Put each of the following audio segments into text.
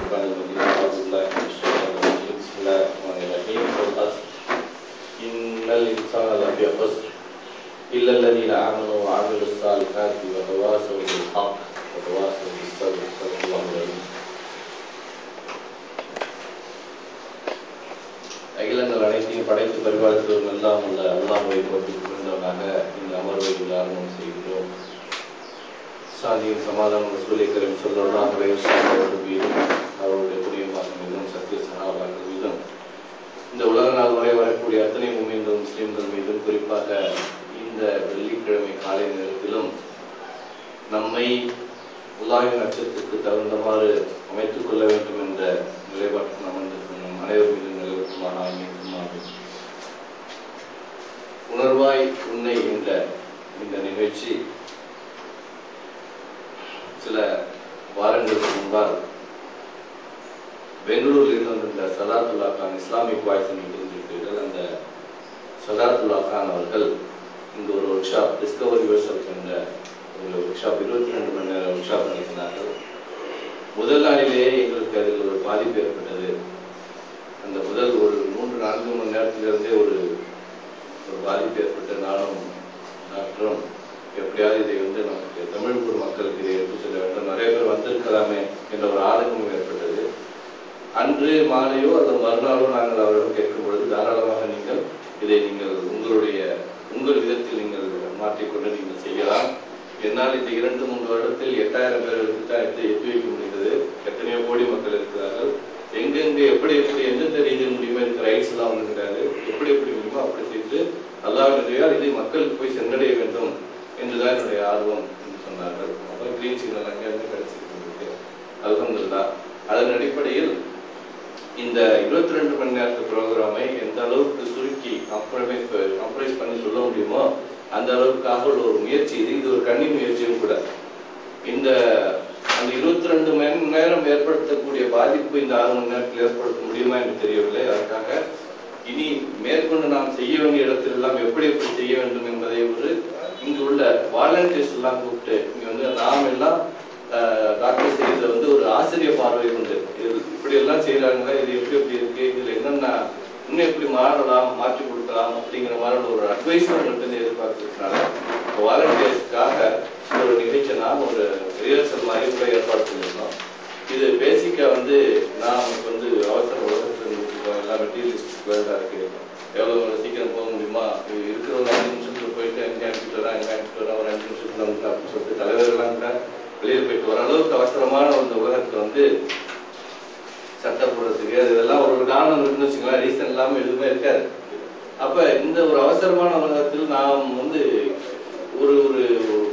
الشيطان الرجيم أعوذ بالله من الشيطان الرجيم بسم الله الرحمن الرحيم والعصر إن الإنسان لفي خسر إلا الذين آمنوا وعملوا الصالحات وتواصوا بالحق وتواصوا بالصبر صدق الله العظيم அகிலங்கள் அனைத்தையும் படைத்து பரிபாலித்தவரும் எல்லாம் உள்ள அல்லாஹுவை போற்றி புரிந்தவனாக இந்த அமர்வை ஆரம்பம் செய்கிறோம் சாந்தியும் சமாதானம் ரசூலை கரீம் ஸல்லல்லாஹு அலைஹி வஸல்லம் அவர்கள் மீதும் அவருடைய புனிதமாக மீதும் சத்திய சகாபாக்கள் மீதும் இந்த உலக நாள் வரை வரக்கூடிய அத்தனை முமீன்கள் முஸ்லிம்கள் மீதும் குறிப்பாக இந்த வெள்ளிக்கிழமை காலை நேரத்திலும் நம்மை உலாவின் அச்சத்துக்கு தகுந்தவாறு அமைத்துக் கொள்ள வேண்டும் என்ற நிலைப்பாட்டில் அமர்ந்திருக்கும் நம் அனைவர் மீதும் நிலைவற்றுமாக அமைக்குமாகும் உணர்வாய் உன்னை என்ற இந்த நிகழ்ச்சி சில வாரங்களுக்கு முன்பால் பெங்களூரில் இருந்து வந்திருந்த சதாத்துல்லா கான் இஸ்லாமிக் வாய்ஸ் தெரிஞ்சிருப்பீர்கள் அந்த சதாத்துல்லா கான் அவர்கள் இங்கு ஒரு ஒர்க் ஷாப் டிஸ்கவரி யுவர் என்ற ஒரு ஒர்க் ஷாப் இருபத்தி ரெண்டு மணி நேரம் ஒர்க் ஷாப் நடத்தினார்கள் முதல் நாளிலேயே எங்களுக்கு அதில் ஒரு பாதிப்பு ஏற்பட்டது அந்த முதல் ஒரு மூன்று நான்கு மணி நேரத்திலிருந்தே ஒரு ஒரு பாதிப்பு ஏற்பட்டு நானும் டாக்டரும் எப்படியாவது இதை வந்து நமக்கு தமிழ் ஊர் மக்களுக்கு இதை எடுத்து செல்ல வேண்டும் நிறைய பேர் வந்திருக்கலாமே என்ற ஒரு ஆதங்கம் ஏற்பட்டது அன்று மாலையோ அல்லது மறுநாளோ நாங்கள் அவரிடம் கேட்கும் பொழுது தாராளமாக நீங்கள் இதை நீங்கள் உங்களுடைய உங்கள் விதத்தில் நீங்கள் மாற்றிக்கொண்டு நீங்கள் செய்யலாம் என்னால் இந்த இரண்டு மூன்று வருடத்தில் எட்டாயிரம் பேர்களுக்கு தான் எட்டு எட்டி வைக்க முடிந்தது எத்தனையோ கோடி மக்கள் இருக்கிறார்கள் எங்கெங்க எப்படி எப்படி எந்தெந்த ரீதியில் முடியுமோ எனக்கு ரைட்ஸ் எல்லாம் ஒன்றும் கிடையாது எப்படி எப்படி முடியுமோ அப்படி செய்து அல்லாவினுடையால் இதை மக்களுக்கு போய் சென்றடைய வேண்டும் என்றுதான் என்னுடைய ஆர்வம் என்று சொன்னார்கள் அப்புறம் கிரீன் சிக்னல் அங்கேருந்து கிடைச்சிருக்கு அல்ஹம்துல்லா அதன் அடிப்படையில் இந்த இருபத்தி ரெண்டு மணி நேரத்து ப்ரோக்ராமை எந்த அளவுக்கு சுருக்கி கம்ப்ரமைஸ் கம்ப்ரைஸ் பண்ணி சொல்ல முடியுமோ அந்த அளவுக்காக உள்ள ஒரு முயற்சி இது இது ஒரு கன்னி முயற்சியும் கூட இந்த அந்த இருபத்தி ரெண்டு மணி நேரம் ஏற்படுத்தக்கூடிய பாதிப்பு இந்த ஆறு மணி நேரத்தில் ஏற்படுத்த முடியுமா என்று தெரியவில்லை அதற்காக இனி மேற்கொண்டு நாம் செய்ய வேண்டிய இடத்திலெல்லாம் எப்படி எப்படி செய்ய வேண்டும் என்பதை ஒரு இங்கு உள்ள வாலண்டியர்ஸ் எல்லாம் கூப்பிட்டு இங்க வந்து நாம் எல்லாம் டாக்டர் செய்யறத வந்து ஒரு ஆசிரியர் பார்வை கொண்டு இது இப்படி எல்லாம் செய்யறாங்க இது எப்படி எப்படி இருக்கு இதுல என்னென்ன இன்னும் எப்படி மாறலாம் மாற்றி கொடுக்கலாம் அப்படிங்கிற மாதிரி ஒரு அட்வைஸ் உங்கள்கிட்ட எதிர்பார்க்கறதுனால வாலண்டியர்ஸ்க்காக ஒரு நிகழ்ச்சி நாம் ஒரு ரிஹர்சல் மாதிரி கூட ஏற்பாடு பண்ணியிருந்தோம் இது பேசிக்கா வந்து நாம் வந்து அவசர உலகத்தில் இருக்கோம் எல்லா மெட்டீரியலிஸ்ட் வேர்ல்டா இருக்கு எவ்வளவு சீக்கிரம் போக முடியுமா இருக்கிற ஒரு அஞ்சு நிமிஷத்துல போயிட்டு எங்க அனுப்பிட்டு வரேன் எங்க அனுப்பிட்டு வரேன் ஒரு அஞ்சு நிமிஷத்துல வந்து அப்படின்னு சொல்லிட்டு தலைவர்கள்லாம் கூட வெளியே போயிட்டு ஓரளவுக்கு அவசரமான இந்த உலகத்துல வந்து சட்டம் போடுறதுக்கு அது இதெல்லாம் ஒரு காரணம் இருக்குன்னு வச்சுக்கலாம் ரீசன் இல்லாம எதுவுமே இருக்காது அப்ப இந்த ஒரு அவசரமான உலகத்தில் நாம் வந்து ஒரு ஒரு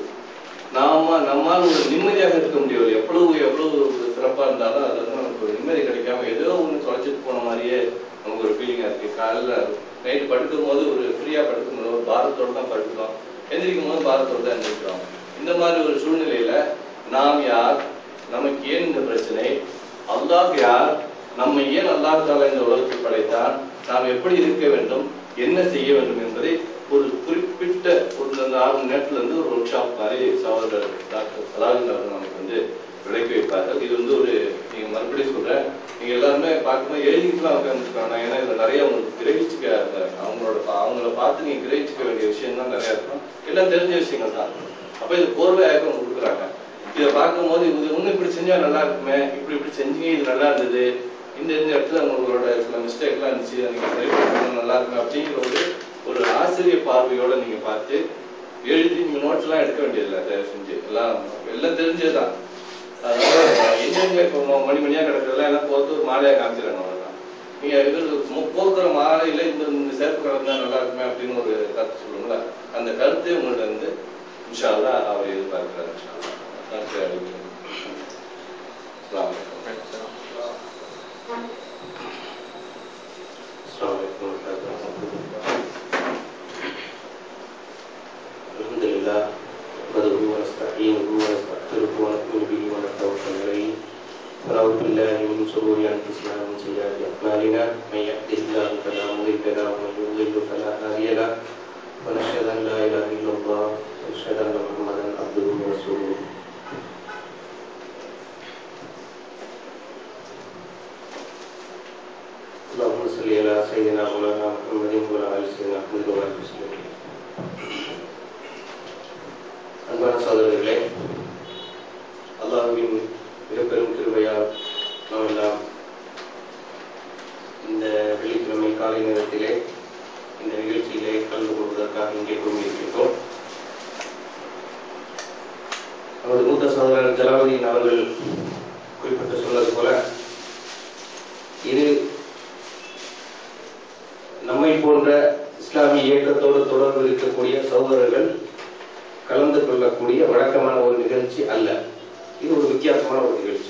நாம நம்மால் ஒரு நிம்மதியாக இருக்க முடியவில்லை எவ்வளவு எவ்வளவு ஒரு சிறப்பா இருந்தாலும் அது வந்து நமக்கு ஒரு நிம்மதி கிடைக்காம ஏதோ ஒண்ணு தொலைச்சிட்டு போன மாதிரியே நமக்கு ஒரு ஃபீலிங்கா இருக்கு காலையில நைட்டு படுக்கும் போது ஒரு ஃப்ரீயா படுக்கும் போது ஒரு பாரத்தோட தான் படுக்கிறோம் எந்திரிக்கும் போது பாரத்தோட தான் எந்திரிக்கிறோம் இந்த மாதிரி ஒரு சூழ்நிலையில நாம் யார் நமக்கு ஏன் இந்த பிரச்சனை அல்லாஹ் யார் நம்ம ஏன் அல்லாஹ் தாலா இந்த உலகத்தை படைத்தான் நாம் எப்படி இருக்க வேண்டும் என்ன செய்ய வேண்டும் என்பதை ஒரு குறிப்பிட்ட ஒரு அந்த ஆறு மணி நேரத்துல இருந்து ஒரு ஒர்க் ஷாப் மாதிரி சகோதரர் டாக்டர் சலாலின் அவர்கள் நமக்கு வந்து விளக்கி வைப்பார்கள் இது வந்து ஒரு நீங்க மறுபடியும் சொல்றேன் நீங்க எல்லாருமே பார்க்கும்போது எழுதிட்டுலாம் உட்காந்துருக்காங்க ஏன்னா இதுல நிறைய உங்களுக்கு கிரகிச்சுக்க அவங்களோட அவங்கள பார்த்து நீங்க கிரகிச்சுக்க வேண்டிய விஷயம் தான் நிறைய இருக்கும் எல்லாம் தெரிஞ்ச விஷயங்கள் தான் அப்ப இது போர்வையாக கொடுக்குறாங்க இதை பார்க்கும்போது இது இன்னும் இப்படி செஞ்சா நல்லா இருக்குமே இப்படி இப்படி செஞ்சீங்க இது நல்லா இருந்தது இந்த இந்த இடத்துல உங்களோட சில மிஸ்டேக்லாம் இருந்துச்சு நீங்க சரி பண்ணணும் நல்லா இருக்குமே அப்படிங்கிற ஒரு ஒரு ஆசிரியர் பார்வையோட நீங்க பார்த்து எழுதி நீங்க நோட்ஸ் எல்லாம் எடுக்க வேண்டியதில்லை தயவு செஞ்சு எல்லாம் எல்லாம் தெரிஞ்சதுதான் அதனால எங்கெங்க இப்போ மணி மணியா கிடக்கிறதுலாம் எல்லாம் போட்டு ஒரு மாலையா காமிச்சிடறாங்க அவ்வளவுதான் நீங்க இது போக்குற மாலையில இந்த இந்த சேர்ப்பு கலந்தா நல்லா இருக்குமே அப்படின்னு ஒரு கருத்து சொல்லுங்களா அந்த கருத்தை உங்கள்ட்ட இருந்து இன்ஷால்லா அவர் எதிர்பார்க்கிறார் இன்ஷால்லா நன்றி அறிவிக்கிறேன் الحمد لله نحمده ونستعينه ونستغفره ونؤمن به ونتوكل عليه ونعوذ بالله من شرور انفسنا ومن سيئات اعمالنا من يهده الله فلا مضل له ومن يضلل فلا هادي له ونشهد ان لا اله الا الله ونشهد ان محمدا عبده ورسوله صل على سيدنا مولانا محمد وعلى آل سيدنا محمد وعلى آله وسلم அன்பான சகோதரர்களே அல்லாஹ்வின் மிகப்பெரும் கிருபையால் நாம் எல்லாம் இந்த வெள்ளிக்கிழமை காலை நேரத்திலே இந்த நிகழ்ச்சியிலே கலந்து கொள்வதற்காக இங்கே கூறியிருக்கின்றோம் நமது மூத்த சகோதரர் ஜலாலுதீன் அவர்கள் குறிப்பிட்டு சொன்னது போல இது நம்மை போன்ற இஸ்லாமிய இயக்கத்தோடு தொடர்பு இருக்கக்கூடிய சகோதரர்கள் கலந்து கொள்ளக்கூடிய வழக்கமான ஒரு நிகழ்ச்சி அல்ல இது ஒரு வித்தியாசமான ஒரு நிகழ்ச்சி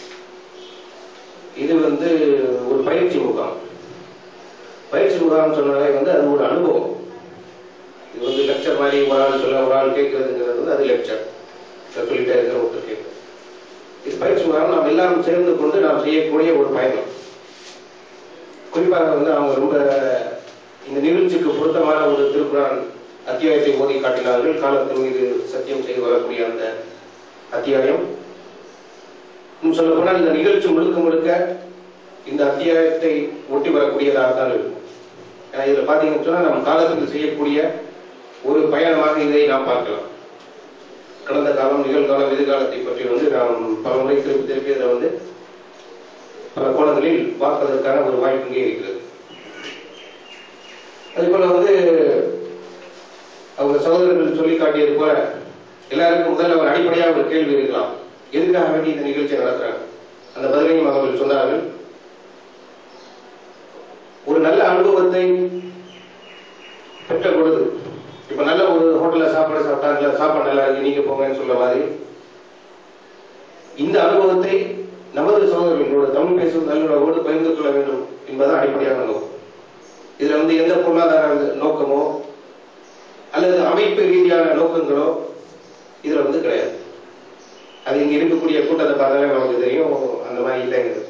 இது வந்து ஒரு பயிற்சி முகாம் பயிற்சி முகாம் சொன்னாலே வந்து அது ஒரு அனுபவம் இது வந்து லெக்சர் மாதிரி ஒரு ஆள் சொல்ல ஒரு ஆள் கேட்கறதுங்கிறது வந்து அது லெக்சர் சொல்லிட்டே இருக்கிற ஒருத்தர் கேட்கும் இது பயிற்சி முகாம் நாம் எல்லாரும் சேர்ந்து கொண்டு நாம் செய்யக்கூடிய ஒரு பயணம் குறிப்பாக வந்து அவங்க ரொம்ப இந்த நிகழ்ச்சிக்கு பொருத்தமான ஒரு திருக்குறான் அத்தியாயத்தை ஓதி காட்டினார்கள் காலத்தின் மீது சத்தியம் செய்து வரக்கூடிய அந்த அத்தியாயம் இன்னும் சொல்ல போனால் இந்த நிகழ்ச்சி முழுக்க முழுக்க இந்த அத்தியாயத்தை ஒட்டி வரக்கூடியதாக தான் இருக்கும் ஏன்னா இதுல பாத்தீங்கன்னு சொன்னா நம்ம காலத்தில் செய்யக்கூடிய ஒரு பயணமாக இதை நாம் பார்க்கலாம் கடந்த காலம் நிகழ்காலம் எதிர்காலத்தை பற்றி வந்து நாம் பல முறை திருப்பி திருப்பி இதில் வந்து பல கோணங்களில் பார்ப்பதற்கான ஒரு வாய்ப்பு இங்கே இருக்கிறது அதே போல வந்து அவங்க சகோதரர்கள் சொல்லி காட்டியது போல எல்லாருக்கும் முதல்ல ஒரு அடிப்படையாக ஒரு கேள்வி இருக்கலாம் எதுக்காக வேண்டி இந்த நிகழ்ச்சியை நடத்துறாங்க அந்த பதிலையும் அவர்கள் சொன்னார்கள் ஒரு நல்ல அனுபவத்தை பெற்ற பொழுது இப்ப நல்ல ஒரு ஹோட்டல்ல சாப்பாடு சாப்பிட்டாங்க சாப்பாடு நல்லா இருக்கு நீங்க போங்கன்னு சொல்ற மாதிரி இந்த அனுபவத்தை நமது சகோதரர்களோட தமிழ் பேசும் நல்லுறவோடு பகிர்ந்து கொள்ள வேண்டும் என்பதுதான் அடிப்படையான நோக்கம் இதுல வந்து எந்த பொருளாதார நோக்கமோ அல்லது அமைப்பு ரீதியான நோக்கங்களோ இதுல வந்து கிடையாது அது இங்க இருக்கக்கூடிய கூட்டத்தை பார்த்தாலே நமக்கு தெரியும் அந்த மாதிரி இல்லைங்கிறது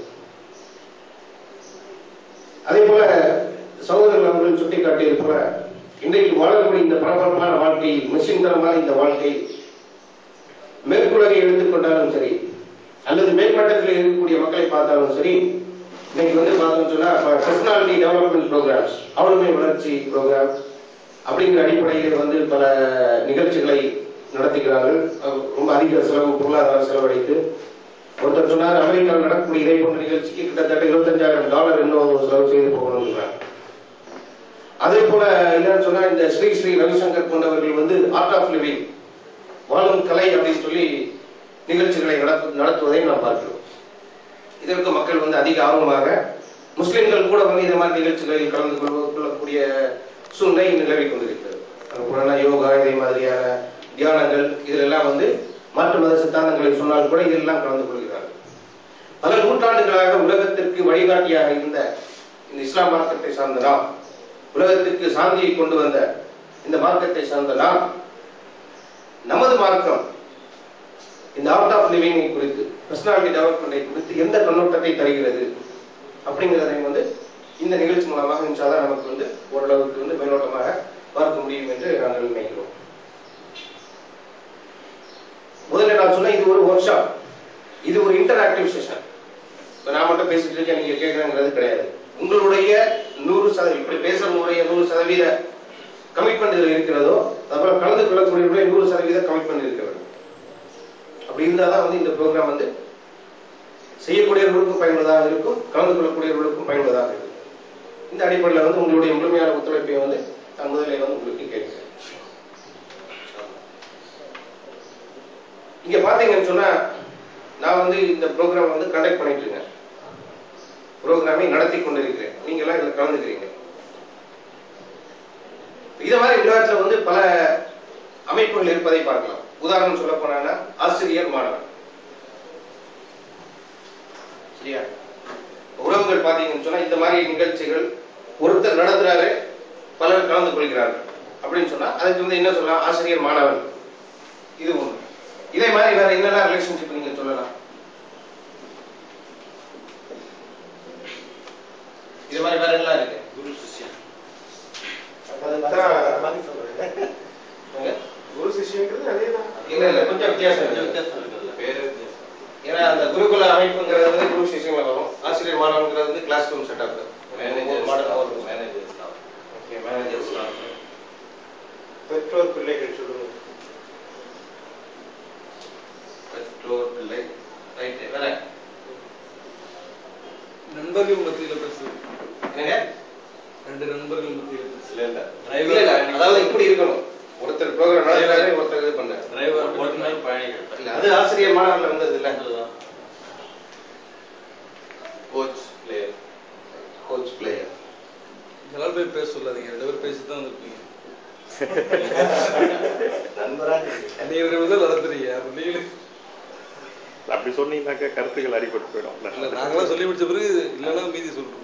அதே போல சகோதரர்கள் அவர்கள் சுட்டி காட்டியது போல இன்றைக்கு வாழக்கூடிய இந்த பரபரப்பான வாழ்க்கையில் மிஷின் தரமான இந்த வாழ்க்கை மேற்குலகை எடுத்துக்கொண்டாலும் சரி அல்லது மேல்மட்டத்தில் இருக்கக்கூடிய மக்களை பார்த்தாலும் சரி இன்னைக்கு வந்து பார்த்தோம்னு சொன்னா பர்சனாலிட்டி டெவலப்மெண்ட் ப்ரோக்ராம்ஸ் ஆளுமை வளர்ச்சி ப்ரோக்ராம் அப்படிங்கிற அடிப்படையில் வந்து பல நிகழ்ச்சிகளை நடத்துகிறார்கள் ரொம்ப அதிக செலவு பொருளாதார செலவழித்து ஒருத்தர் சொன்னார் அமெரிக்காவில் நடக்கக்கூடிய இதே போன்ற நிகழ்ச்சிக்கு கிட்டத்தட்ட இருபத்தஞ்சாயிரம் டாலர் இன்னும் செலவு செய்து போகணும்ன்றாங்க அதே போல என்னன்னு சொன்னா இந்த ஸ்ரீ ஸ்ரீ ரவிசங்கர் போன்றவர்கள் வந்து ஆர்ட் ஆஃப் லிவிங் வாழும் கலை அப்படின்னு சொல்லி நிகழ்ச்சிகளை நடத்துவதை நாம் பார்க்கிறோம் இதற்கு மக்கள் வந்து அதிக ஆர்வமாக முஸ்லிம்கள் கூட வந்து இந்த மாதிரி நிகழ்ச்சிகளில் கலந்து கொள்ளக்கூடிய சூழ்நிலை நிலவி கொண்டிருக்கிறது அதுபோல யோகா இதே மாதிரியான தியானங்கள் இதிலெல்லாம் வந்து மாற்று மத சித்தாந்தங்களை சொன்னால் கூட இதெல்லாம் கலந்து கொள்கிறார்கள் பல நூற்றாண்டுகளாக உலகத்திற்கு வழிகாட்டியாக இருந்த இந்த இஸ்லாம் மார்க்கத்தை சார்ந்த நாம் உலகத்திற்கு சாந்தியை கொண்டு வந்த இந்த மார்க்கத்தை சார்ந்த நாம் நமது மார்க்கம் இந்த ஆர்ட் ஆஃப் லிவிங்கை குறித்து பர்சனாலிட்டி டெவலப்மெண்டை குறித்து எந்த கண்ணோட்டத்தை தருகிறது அப்படிங்கிறதை வந்து இந்த நிகழ்ச்சி மூலமாக இன்ஷால்லா நமக்கு வந்து ஓரளவுக்கு வந்து மேலோட்டமாக பார்க்க முடியும் என்று நாங்கள் நினைக்கிறோம் முதல்ல நான் சொன்ன இது ஒரு ஒர்க் ஷாப் இது ஒரு இன்டராக்டிவ் செஷன் இப்போ நான் மட்டும் பேசிட்டு இருக்கேன் நீங்க கேட்கறங்கிறது கிடையாது உங்களுடைய நூறு சதவீதம் இப்படி பேசுறவங்களுடைய நூறு சதவீத கமிட்மெண்ட் இதில் இருக்கிறதோ அதுபோல கலந்து கொள்ளக்கூடியவர்களுடைய நூறு சதவீத கமிட்மெண்ட் இருக்கிறது அப்படி இருந்தால் தான் வந்து இந்த ப்ரோக்ராம் வந்து செய்யக்கூடியவர்களுக்கும் பயனுள்ளதாக இருக்கும் கலந்து கொள்ளக்கூடியவர்களுக்கும் பயனுள்ளதாக இருக்கும் இந்த அடிப்படையில் வந்து உங்களுடைய முழுமையான ஒத்துழைப்பை வந்து நான் முதலில் வந்து உங்களுக்கு கேட்கிறேன் இங்க பாத்தீங்கன்னு சொன்னா நான் வந்து இந்த ப்ரோக்ராம் வந்து கண்டக்ட் பண்ணிட்டு இருக்கேன் ப்ரோக்ராமை நடத்தி கொண்டிருக்கிறேன் நீங்க எல்லாம் இதுல கலந்துக்கிறீங்க இத மாதிரி விளையாட்டுல வந்து பல அமைப்புகள் இருப்பதை பார்க்கலாம் உதாரணம் சொல்ல போனா ஆசிரியர் மாணவர் சரியா உறவுகள் பாத்தீங்கன்னு சொன்னா இந்த மாதிரி நிகழ்ச்சிகள் ஒருத்தர் நடத்துறாரு பலர் கலந்து கொள்கிறார்கள் அப்படின்னு சொன்னா அதுக்கு வந்து என்ன சொல்லலாம் ஆசிரியர் மாணவன் இது ஒண்ணு இதே மாதிரி வேற என்னெல்லாம் ரிலேஷன்ஷிப் நீங்க சொல்லலாம் இது மாதிரி வேற எல்லாம் இருக்கு குரு சிஷ்யன் எங்க? குரு சிஷ்யங்கிறது அதேதான் இல்ல இல்ல கொஞ்சம் வித்தியாசம் இருக்கு. வித்தியாசம் இருக்குல்ல பேரே வித்தியாசம் ஏன்னா அந்த குருகுல அமைப்புங்கிறது வந்து குரு சிஷ்யங்கள வரும் ஆசிரியர் மாணவன்கிறது வந்து கிளாஸ் ரூம் செட்டப் மேனேஜர் பெற்றோர் பிள்ளைகள் சொல்லுங்க பெற்றோர் பிள்ளை ரைட் வேற நண்பர்கள் மத்தியில பேசு என்னங்க ரெண்டு நண்பர்கள் மத்தியில பேசு இல்ல இல்ல இல்ல இல்ல அதாவது இப்படி இருக்கணும் ஒருத்தர் ப்ரோக்ராம் நடத்துறாரு ஒருத்தர் இது பண்றாரு டிரைவர் ஓட்டுநர் பயணிகள் இல்ல அது ஆசிரியர் மாணவர்ல வந்தது இல்ல கோச் பிளேயர் கோச் பிளேயர் எல்லாரும் போய் பேச சொல்லாதீங்க ரெண்டு பேரும் பேசி தான் வந்திருப்பீங்க நீ ஒரு முதல் நடத்துறீங்க அப்ப நீங்க அப்படி சொன்னீங்கன்னாக்கா கருத்துக்கள் அடிபட்டு போயிடும் இல்ல நாங்களாம் சொல்லி முடிச்ச பிறகு இல்லைன்னா மீதி சொல்றோம்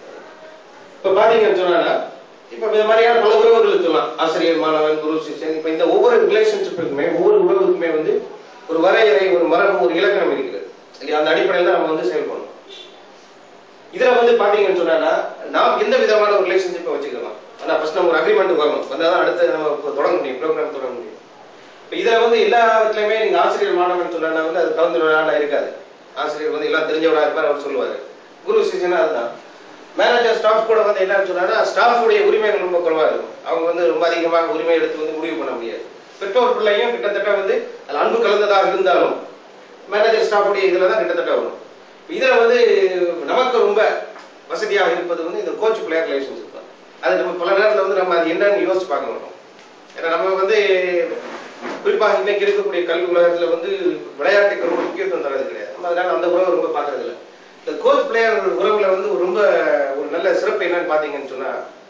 இப்ப பாத்தீங்கன்னு சொன்னா இப்ப இந்த மாதிரியான பல உறவுகள் சொல்லலாம் ஆசிரியர் மாணவன் குரு சிஷ்யன் இப்ப இந்த ஒவ்வொரு ரிலேஷன்ஷிப்புக்குமே ஒவ்வொரு உறவுக்குமே வந்து ஒரு வரையறை ஒரு மரபு ஒரு இலக்கணம் இருக்கிறது இல்லையா அந்த அடிப்படையில் தான் நம்ம வந்து செயல்படணும் இதுல வந்து பாத்தீங்கன்னு சொன்னா நாம் எந்த விதமான ஒரு ரிலேஷன்ஷிப்பை வச்சுக்கலாம் ஆனா ஃபர்ஸ்ட் நம்ம ஒரு அக்ரிமெண்ட் வரணும் வந்தாதான் அடுத்து நம்ம இப்ப தொடங்க முடியும் ப்ரோக்ராம் தொடங்க முடியும் இப்ப இதுல வந்து எல்லா இடத்துலயுமே நீங்க ஆசிரியர் மாணவன் சொன்னா வந்து அது கலந்துரையாடலாம் இருக்காது ஆசிரியர் வந்து எல்லாம் தெரிஞ்சவரா இருப்பார் அவர் சொல்லுவாரு குரு சிஷியனா அதுதான் மேனேஜர் ஸ்டாஃப் கூட வந்து என்ன சொன்னா ஸ்டாஃபுடைய உரிமைகள் ரொம்ப குறைவா இருக்கும் அவங்க வந்து ரொம்ப அதிகமாக உரிமை எடுத்து வந்து முடிவு பண்ண முடியாது பெற்றோர் பிள்ளையும் கிட்டத்தட்ட வந்து அதுல அன்பு கலந்ததாக இருந்தாலும் மேனேஜர் ஸ்டாஃபுடைய இதுல தான் கிட்டத்தட்ட வரும் இதுல வந்து நமக்கு ரொம்ப வசதியாக இருப்பது வந்து இந்த கோச் பிளேயர் ரிலேஷன்ஷிப் தான் அது நம்ம பல நேரத்துல வந்து நம்ம அது என்னன்னு யோசிச்சு பார்க்க மாட்டோம் ஏன்னா நம்ம வந்து குறிப்பாக இன்னைக்கு இருக்கக்கூடிய கல்வி உலகத்துல வந்து விளையாட்டுக்கு ரொம்ப முக்கியத்துவம் தரது கிடையாது நம்ம அதனால அந்த உறவை ரொம்ப பார்க்கறது இல்லை இந்த கோச் பிளேயர் உறவுல வந்து ஒரு ரொம்ப ஒரு நல்ல சிறப்பு என்னன்னு பாத்தீங்கன்னு சொன்னா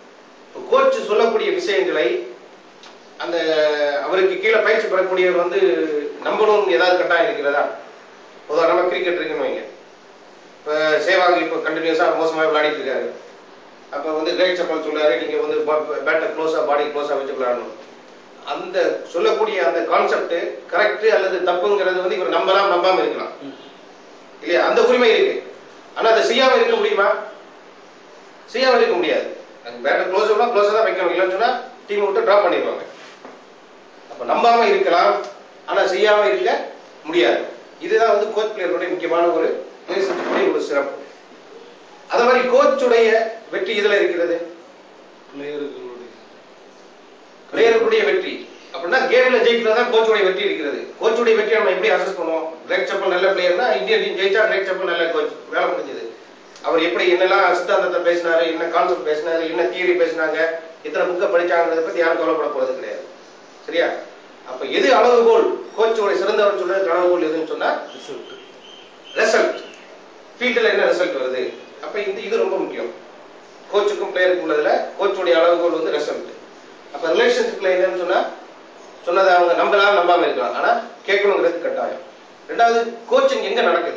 கோச் சொல்லக்கூடிய விஷயங்களை அந்த அவருக்கு கீழே பயிற்சி பெறக்கூடியவர் வந்து நம்பணும்னு ஏதாவது கட்டாயம் இருக்கிறதா உதாரணமா கிரிக்கெட் இருக்குன்னு வைங்க இப்ப சேவாக் இப்ப கண்டினியூஸா மோசமா விளையாடிட்டு இருக்காரு அப்ப வந்து கிரேட் சப்பல் சொல்றாரு நீங்க வந்து பேட்டை க்ளோஸா பாடி க்ளோஸா வச்சு விளையாடணும் அந்த சொல்லக்கூடிய அந்த கான்செப்ட் கரெக்ட் அல்லது தப்புங்கிறது வந்து இவர் நம்பலாம் நம்பாம இருக்கலாம் இல்லையா அந்த உரிமை இருக்கு ஆனா அதை செய்யாம இருக்க முடியுமா செய்யாம இருக்க முடியாது பேட்டர் க்ளோஸ் க்ளோஸா தான் வைக்கணும் இல்லைன்னு சொன்னா டீம் விட்டு டிராப் பண்ணிடுவாங்க அப்ப நம்பாம இருக்கலாம் ஆனா செய்யாம இருக்க முடியாது இதுதான் வந்து கோச் பிளேயருடைய முக்கியமான ஒரு relationship-உடைய ஒரு சிறப்பு அதே மாதிரி கோச்சுடைய வெற்றி இதுல இருக்கிறது பிளேயர்களுடைய பிளேயருடைய வெற்றி அப்படின்னா கேம்ல ஜெயிக்கிறது தான் கோச்சுடைய வெற்றி இருக்கிறது கோச்சுடைய வெற்றி நம்ம எப்படி அசஸ் பண்ணுவோம் கிரேக் சப்பல் நல்ல பிளேயர்னா இந்தியன் டீம் ஜெயிச்சா கிரேக் சப்பல் நல்ல கோச் வேலை முடிஞ்சது அவர் எப்படி என்னெல்லாம் சித்தாந்தத்தை பேசினாரு என்ன கான்செப்ட் பேசினாரு என்ன தியரி பேசினாங்க எத்தனை புக்கை படிச்சாங்கிறத பத்தி யாரும் கவலைப்பட போறது கிடையாது சரியா அப்ப எது அளவுகோல் கோச்சோட சிறந்தவர் சொல்றது அளவுகோல் எதுன்னு சொன்னா ரிசல்ட் ஃபீல்டில் என்ன ரிசல்ட் வருது அப்ப இந்த இது ரொம்ப முக்கியம் கோச்சுக்கும் பிளேயருக்கும் உள்ளதுல கோச்சுடைய அளவுகோல் வந்து ரிசல்ட் அப்ப ரிலேஷன்ஷிப்ல என்னன்னு சொன்னா சொன்னதை அவங்க நம்பலாம் நம்பாம இருக்கலாம் ஆனா கேட்கணுங்கிறது கட்டாயம் ரெண்டாவது கோச்சிங் எங்க நடக்குது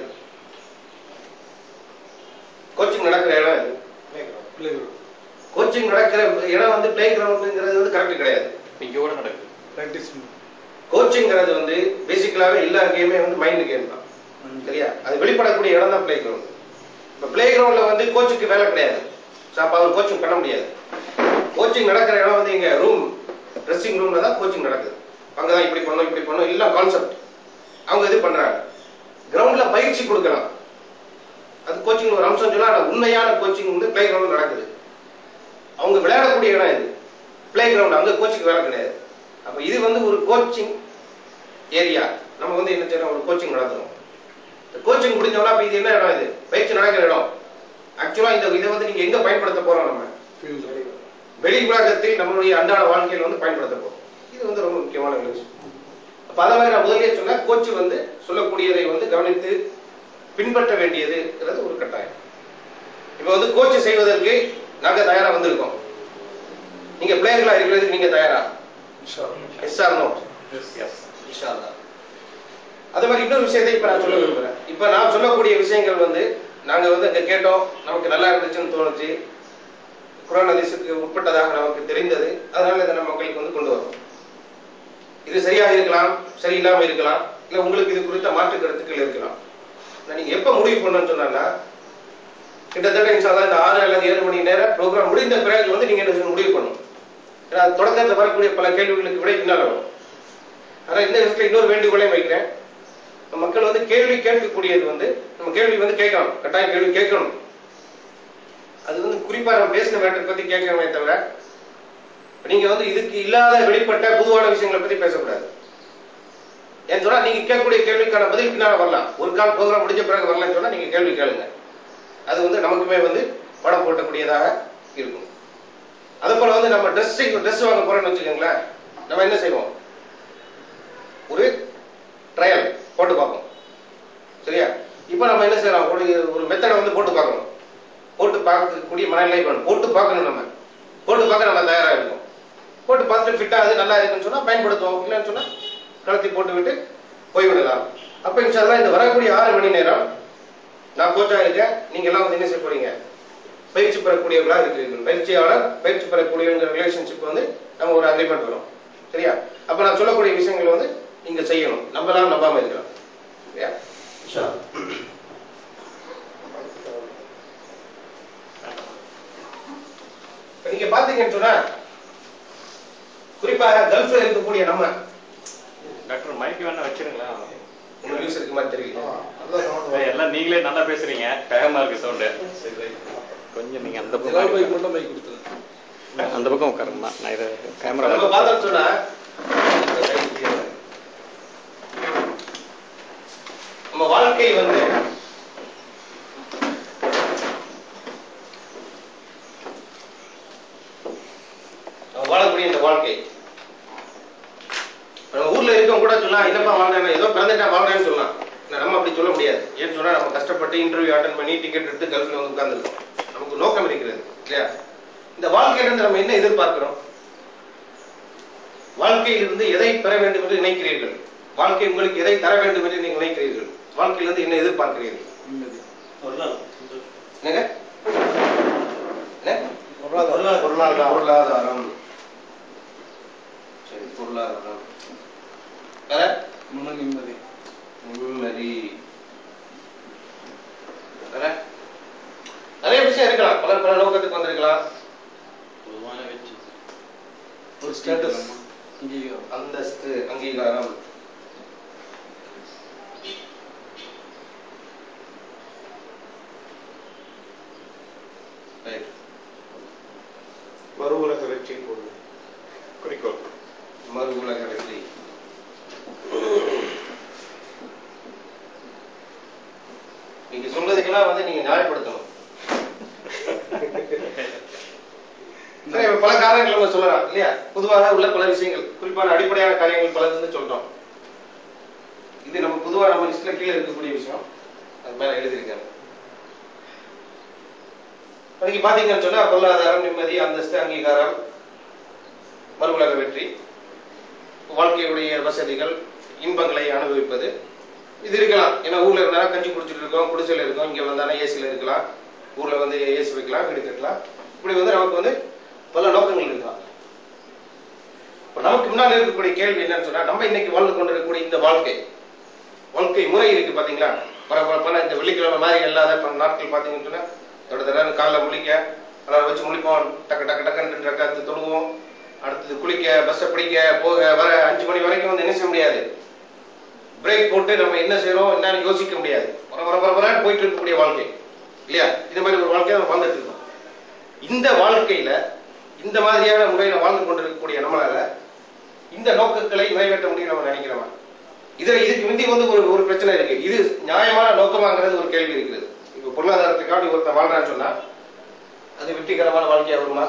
கோச்சிங் நடக்கிற இடம் இது பிளேயர் கோச்சிங் நடக்கிற இடம் வந்து பிளே கிரவுண்டுங்கிறது வந்து கரெக்ட் கிடையாது இங்க கூட நடக்குது பிராக்டிஸ் கோச்சிங்கிறது வந்து பேசிக்கலாவே எல்லா கேமே வந்து மைண்ட் கேம் தான் சரியா அது வெளிப்படக்கூடிய இடம் தான் பிளே கிரவுண்ட் இப்போ பிளே கிரவுண்ட்ல வந்து கோச்சுக்கு வேலை கிடையாது ஸோ அப்போ அவர் கோச்சிங் பண்ண முடியாது கோச்சிங் நடக்கிற இடம் வந்து இங்க ரூம் ட்ரெஸ்ஸிங் ரூம்ல தான் கோச்சிங் நடக்குது அங்கதான் இப்படி பண்ணணும் இப்படி பண்ணணும் எல்லாம் கான்செப்ட் அவங்க இது பண்றாங்க கிரவுண்ட்ல பயிற்சி கொடுக்கலாம் அது கோச்சிங் ஒரு அம்சம் சொன்னா ஆனா உண்மையான கோச்சிங் வந்து பிளே கிரவுண்ட் நடக்குது அவங்க விளையாடக்கூடிய இடம் இது பிளே கிரவுண்ட் அங்க கோச்சிங் வேலை கிடையாது அப்ப இது வந்து ஒரு கோச்சிங் ஏரியா நம்ம வந்து என்ன செய்யறோம் ஒரு கோச்சிங் நடத்துறோம் கோச்சிங் முடிஞ்சோம்னா அப்ப இது என்ன இடம் இது பயிற்சி நடக்கிற இடம் ஆக்சுவலா இந்த இதை வந்து நீங்க எங்க பயன்படுத்த போறோம் நம்ம வெளி உலகத்தில் நம்மளுடைய அன்றாட வாழ்க்கையில் வந்து பயன்படுத்த போறோம் இது வந்து ரொம்ப முக்கியமான விஷயம் அப்ப அத மாதிரி நான் முதலே சொன்ன கோச் வந்து சொல்லக்கூடியதை வந்து கவனித்து பின்பற்ற வேண்டியதுங்கிறது ஒரு கட்டாயம் இப்ப வந்து கோச் செய்வதற்கு நாங்க தயாரா வந்திருக்கோம் நீங்க பிளேயர்களா இருக்கிறதுக்கு நீங்க தயாரா எஸ் ஆர் நோ இன்ஷா அல்லாஹ். அதே மாதிரி இன்னொரு விஷயத்தை இப்ப நான் சொல்ல விரும்புறேன் இப்ப நான் சொல்லக்கூடிய விஷயங்கள் வந்து நாங்க வந்து இங்க கேட்டோம் நமக்கு நல்லா இருந்துச்சுன்னு தோணுச்சு குரான் ஹதீஸுக்கு உட்பட்டதாக நமக்கு தெரிந்தது அதனால இதை நம்ம மக்களுக்கு வந்து கொண்டு வரோம் இது சரியாக இருக்கலாம் சரியில்லாம இருக்கலாம் இல்ல உங்களுக்கு இது குறித்த மாற்று கருத்துக்கள் இருக்கலாம் ஆனா நீங்க எப்ப முடிவு பண்ணணும்னு சொன்னா கிட்டத்தட்ட இன்ஷால்லா இந்த ஆறு அல்லது ஏழு மணி நேரம் ப்ரோக்ராம் முடிந்த பிறகு வந்து நீங்க என்ன செய்யணும், முடிவு பண்ணணும் ஏன்னா அது தொடக்கத்தில் வரக்கூடிய பல கேள்விகளுக்கு விடை பின்னால் வரும் ஆனா இந்த இடத்துல இன்னொரு வேண்டுகோளையும் வைக்கிறேன் நம்ம மக்கள் வந்து கேள்வி கேட்கக்கூடியது வந்து நம்ம கேள்வி வந்து கேட்கணும் கட்டாயம் கேள்வி கேட்கணும் அது வந்து குறிப்பா நம்ம பேசின மேட்டர் பத்தி கேட்கணுமே தவிர இப்ப நீங்க வந்து இதுக்கு இல்லாத வெளிப்பட்ட பொதுவான விஷயங்களை பத்தி பேசக்கூடாது ஏன்னு சொன்னா நீங்க கேட்கக்கூடிய கேள்விக்கான பதில் பின்னால வரலாம் ஒரு கால் ப்ரோக்ராம் முடிஞ்ச பிறகு வரலன்னு சொன்னா நீங்க கேள்வி கேளுங்க அது வந்து நமக்குமே வந்து படம் போட்டக்கூடியதாக இருக்கும் அதே போல வந்து நம்ம ட்ரெஸ் ட்ரெஸ் வாங்க போறோம்னு வச்சுக்கோங்களேன் நம்ம என்ன செய்வோம் ஒரு ட்ரையல் போட்டு பார்ப்போம் சரியா இப்போ நம்ம என்ன செய்யறோம் ஒரு ஒரு மெத்தடை வந்து போட்டு பார்க்கணும் போட்டு பார்க்கக்கூடிய மனநிலை வேணும் போட்டு பார்க்கணும் நம்ம போட்டு பார்க்க நம்ம தயாரா இருக்கணும் போட்டு பார்த்துட்டு ஃபிட் ஆகுது நல்லா இருக்குன்னு சொன்னா பயன்படுத்துவோம் இல்லைன்னு சொன்னா கலத்தி போட்டு விட்டு போய்விடலாம் அப்ப இன்ஷால்லா இந்த வரக்கூடிய ஆறு மணி நேரம் நான் கோச்சா இருக்கேன் நீங்க எல்லாம் வந்து என்ன செய்ய போறீங்க பயிற்சி பெறக்கூடியவர்களா இருக்கிறீர்கள் பயிற்சியாளர் பயிற்சி பெறக்கூடியவங்க ரிலேஷன்ஷிப் வந்து நம்ம ஒரு அக்ரிமெண்ட் வரும் சரியா அப்ப நான் சொல்லக்கூடிய விஷயங்கள் வந்து நீங்க செய்யணும் நம்பலாம் நம்பாம இருக்கலாம் சரியா இன்ஷா அல்லாஹ். இப்ப நீங்க பாத்தீங்கன்னு சொன்னா குறிப்பாக கல்ஃப்ல இருக்கக்கூடிய நம்ம டாக்டர் மைக் வேணா வச்சிருங்களா உங்களுக்கு நியூஸ் இருக்கு மாதிரி தெரியல நல்லா சவுண்ட் எல்லாம் நீங்களே நல்லா பேசுறீங்க வேகமா இருக்கு சவுண்டு கொஞ்சம் நீங்க அந்த எல்லாரும் பைக் பக்கம் மட்டும் பைக் கொடுத்துருங்க அந்த பக்கம் உட்காருங்கம்மா நான் இதை கேமரா நம்ம பார்த்தோம்னு சொன்னா நம்ம வாழ்க்கை வந்து நம்ம வாழக்கூடிய இந்த வாழ்க்கை இப்ப நம்ம ஊர்ல இருக்கவங்க கூட சொல்லலாம் என்னப்பா வாழ்றேன் ஏதோ பிறந்துட்டா வாழ்றேன்னு சொல்லலாம் ஆனா நம்ம அப்படி சொல்ல முடியாது ஏன்னு சொன்னா நம்ம கஷ்டப்பட்டு இன்டர்வியூ அட்டன் பண்ணி டிக்கெட் எடுத்து கல்ஃப்ல வந்து உட்கார்ந்துருக்கோம் நமக்கு நோக்கம் இருக்கிறது இல்லையா இந்த வாழ்க்கையில இருந்து நம்ம என்ன எதிர்பார்க்கிறோம் வாழ்க்கையிலிருந்து எதை பெற வேண்டும் என்று நினைக்கிறீர்கள் வாழ்க்கை உங்களுக்கு எதை தர வேண்டும் என்று நீங்கள் நினைக்கிறீர்கள் வாழ்க்கையிலிருந்து என்ன எதிர்பார்க்கிறீர்கள் நிம்மதி என்னங்க என்ன? பொருளாதாரம் பொருளாதாரம் சரி பொருளாதாரம் வேற மன நிம்மதி நிம்மதி வேற நிறைய விஷயம் இருக்கலாம் பலர் பல நோக்கத்துக்கு வந்திருக்கலாம் ஒரு ஸ்டேட்டஸ் அங்கீகாரம் அந்தஸ்து அங்கீகாரம் Right. மறு உலக வெற்றி போடு குறிக்கோள் மறு உலக வெற்றி நீங்க சொல்றதுக்கெல்லாம் வந்து நீங்க நியாயப்படுத்தணும் சரி, இப்ப பல காரணங்கள் நம்ம சொல்லலாம் இல்லையா பொதுவாக உள்ள பல விஷயங்கள் குறிப்பான அடிப்படையான காரியங்கள் பல வந்து சொல்றோம் இது நம்ம பொதுவா நம்ம லிஸ்ட்ல கீழே இருக்கக்கூடிய விஷயம் அது மேல எழுதியிருக்காங்க இப்ப நீங்க பாத்தீங்கன்னு சொன்னா பொருளாதாரம் நிம்மதி அந்தஸ்து அங்கீகாரம் மறு உலக வெற்றி வாழ்க்கையுடைய வசதிகள் இன்பங்களை அனுபவிப்பது இது இருக்கலாம் ஏன்னா ஊர்ல இருந்தா கஞ்சி குடிச்சிட்டு இருக்கோம் குடிசையில இருக்கோம் இங்க வந்தானா ஏசில இருக்கலாம் ஊர்ல வந்து ஏசி வைக்கலாம் வீடு கட்டலாம் இப்படி வந்து நமக்கு வந்து பல நோக்கங்கள் இருக்கலாம் இப்ப நமக்கு முன்னால் இருக்கக்கூடிய கேள்வி என்னன்னு சொன்னா நம்ம இன்னைக்கு வாழ்ந்து கொண்டிருக்கக்கூடிய இந்த வாழ்க்கை வாழ்க்கை முறை இருக்கு பாத்தீங்களா பரபரப்பான இந்த வெள்ளிக்கிழமை மாதிரி இல்லாத பல நாட்கள் பாத்தீங்கன்னு சொன்னா தட தடன்னு காலைல முழிக்க அலாரம் வச்சு முழிப்போம் டக்கு டக்கு டக்குன்னு டக்கு தொடுவோம் அடுத்தது குளிக்க பஸ்ஸை பிடிக்க போக வர அஞ்சு மணி வரைக்கும் வந்து என்ன செய்ய முடியாது பிரேக் போட்டு நம்ம என்ன செய்யறோம் என்னன்னு யோசிக்க முடியாது வர வர வர வரன்னு போயிட்டு இருக்கக்கூடிய வாழ்க்கை இல்லையா இந்த மாதிரி ஒரு வாழ்க்கையை நம்ம வாழ்ந்துட்டு இருக்கோம் இந்த வாழ்க்கையில இந்த மாதிரியான முறையில வாழ்ந்து கொண்டிருக்கக்கூடிய நம்மளால இந்த நோக்கங்களை நிறைவேற்ற முடியும் நம்ம நினைக்கிறோமா இதுல இதுக்கு முந்தி வந்து ஒரு ஒரு பிரச்சனை இருக்கு இது நியாயமான நோக்கமாங்கிறது ஒரு கேள்வி இருக்குது இப்ப பொருளாதாரத்துக்காண்டி ஒருத்தன் வாழ்றான்னு சொன்னா அது வெற்றிகரமான வாழ்க்கையா வருமா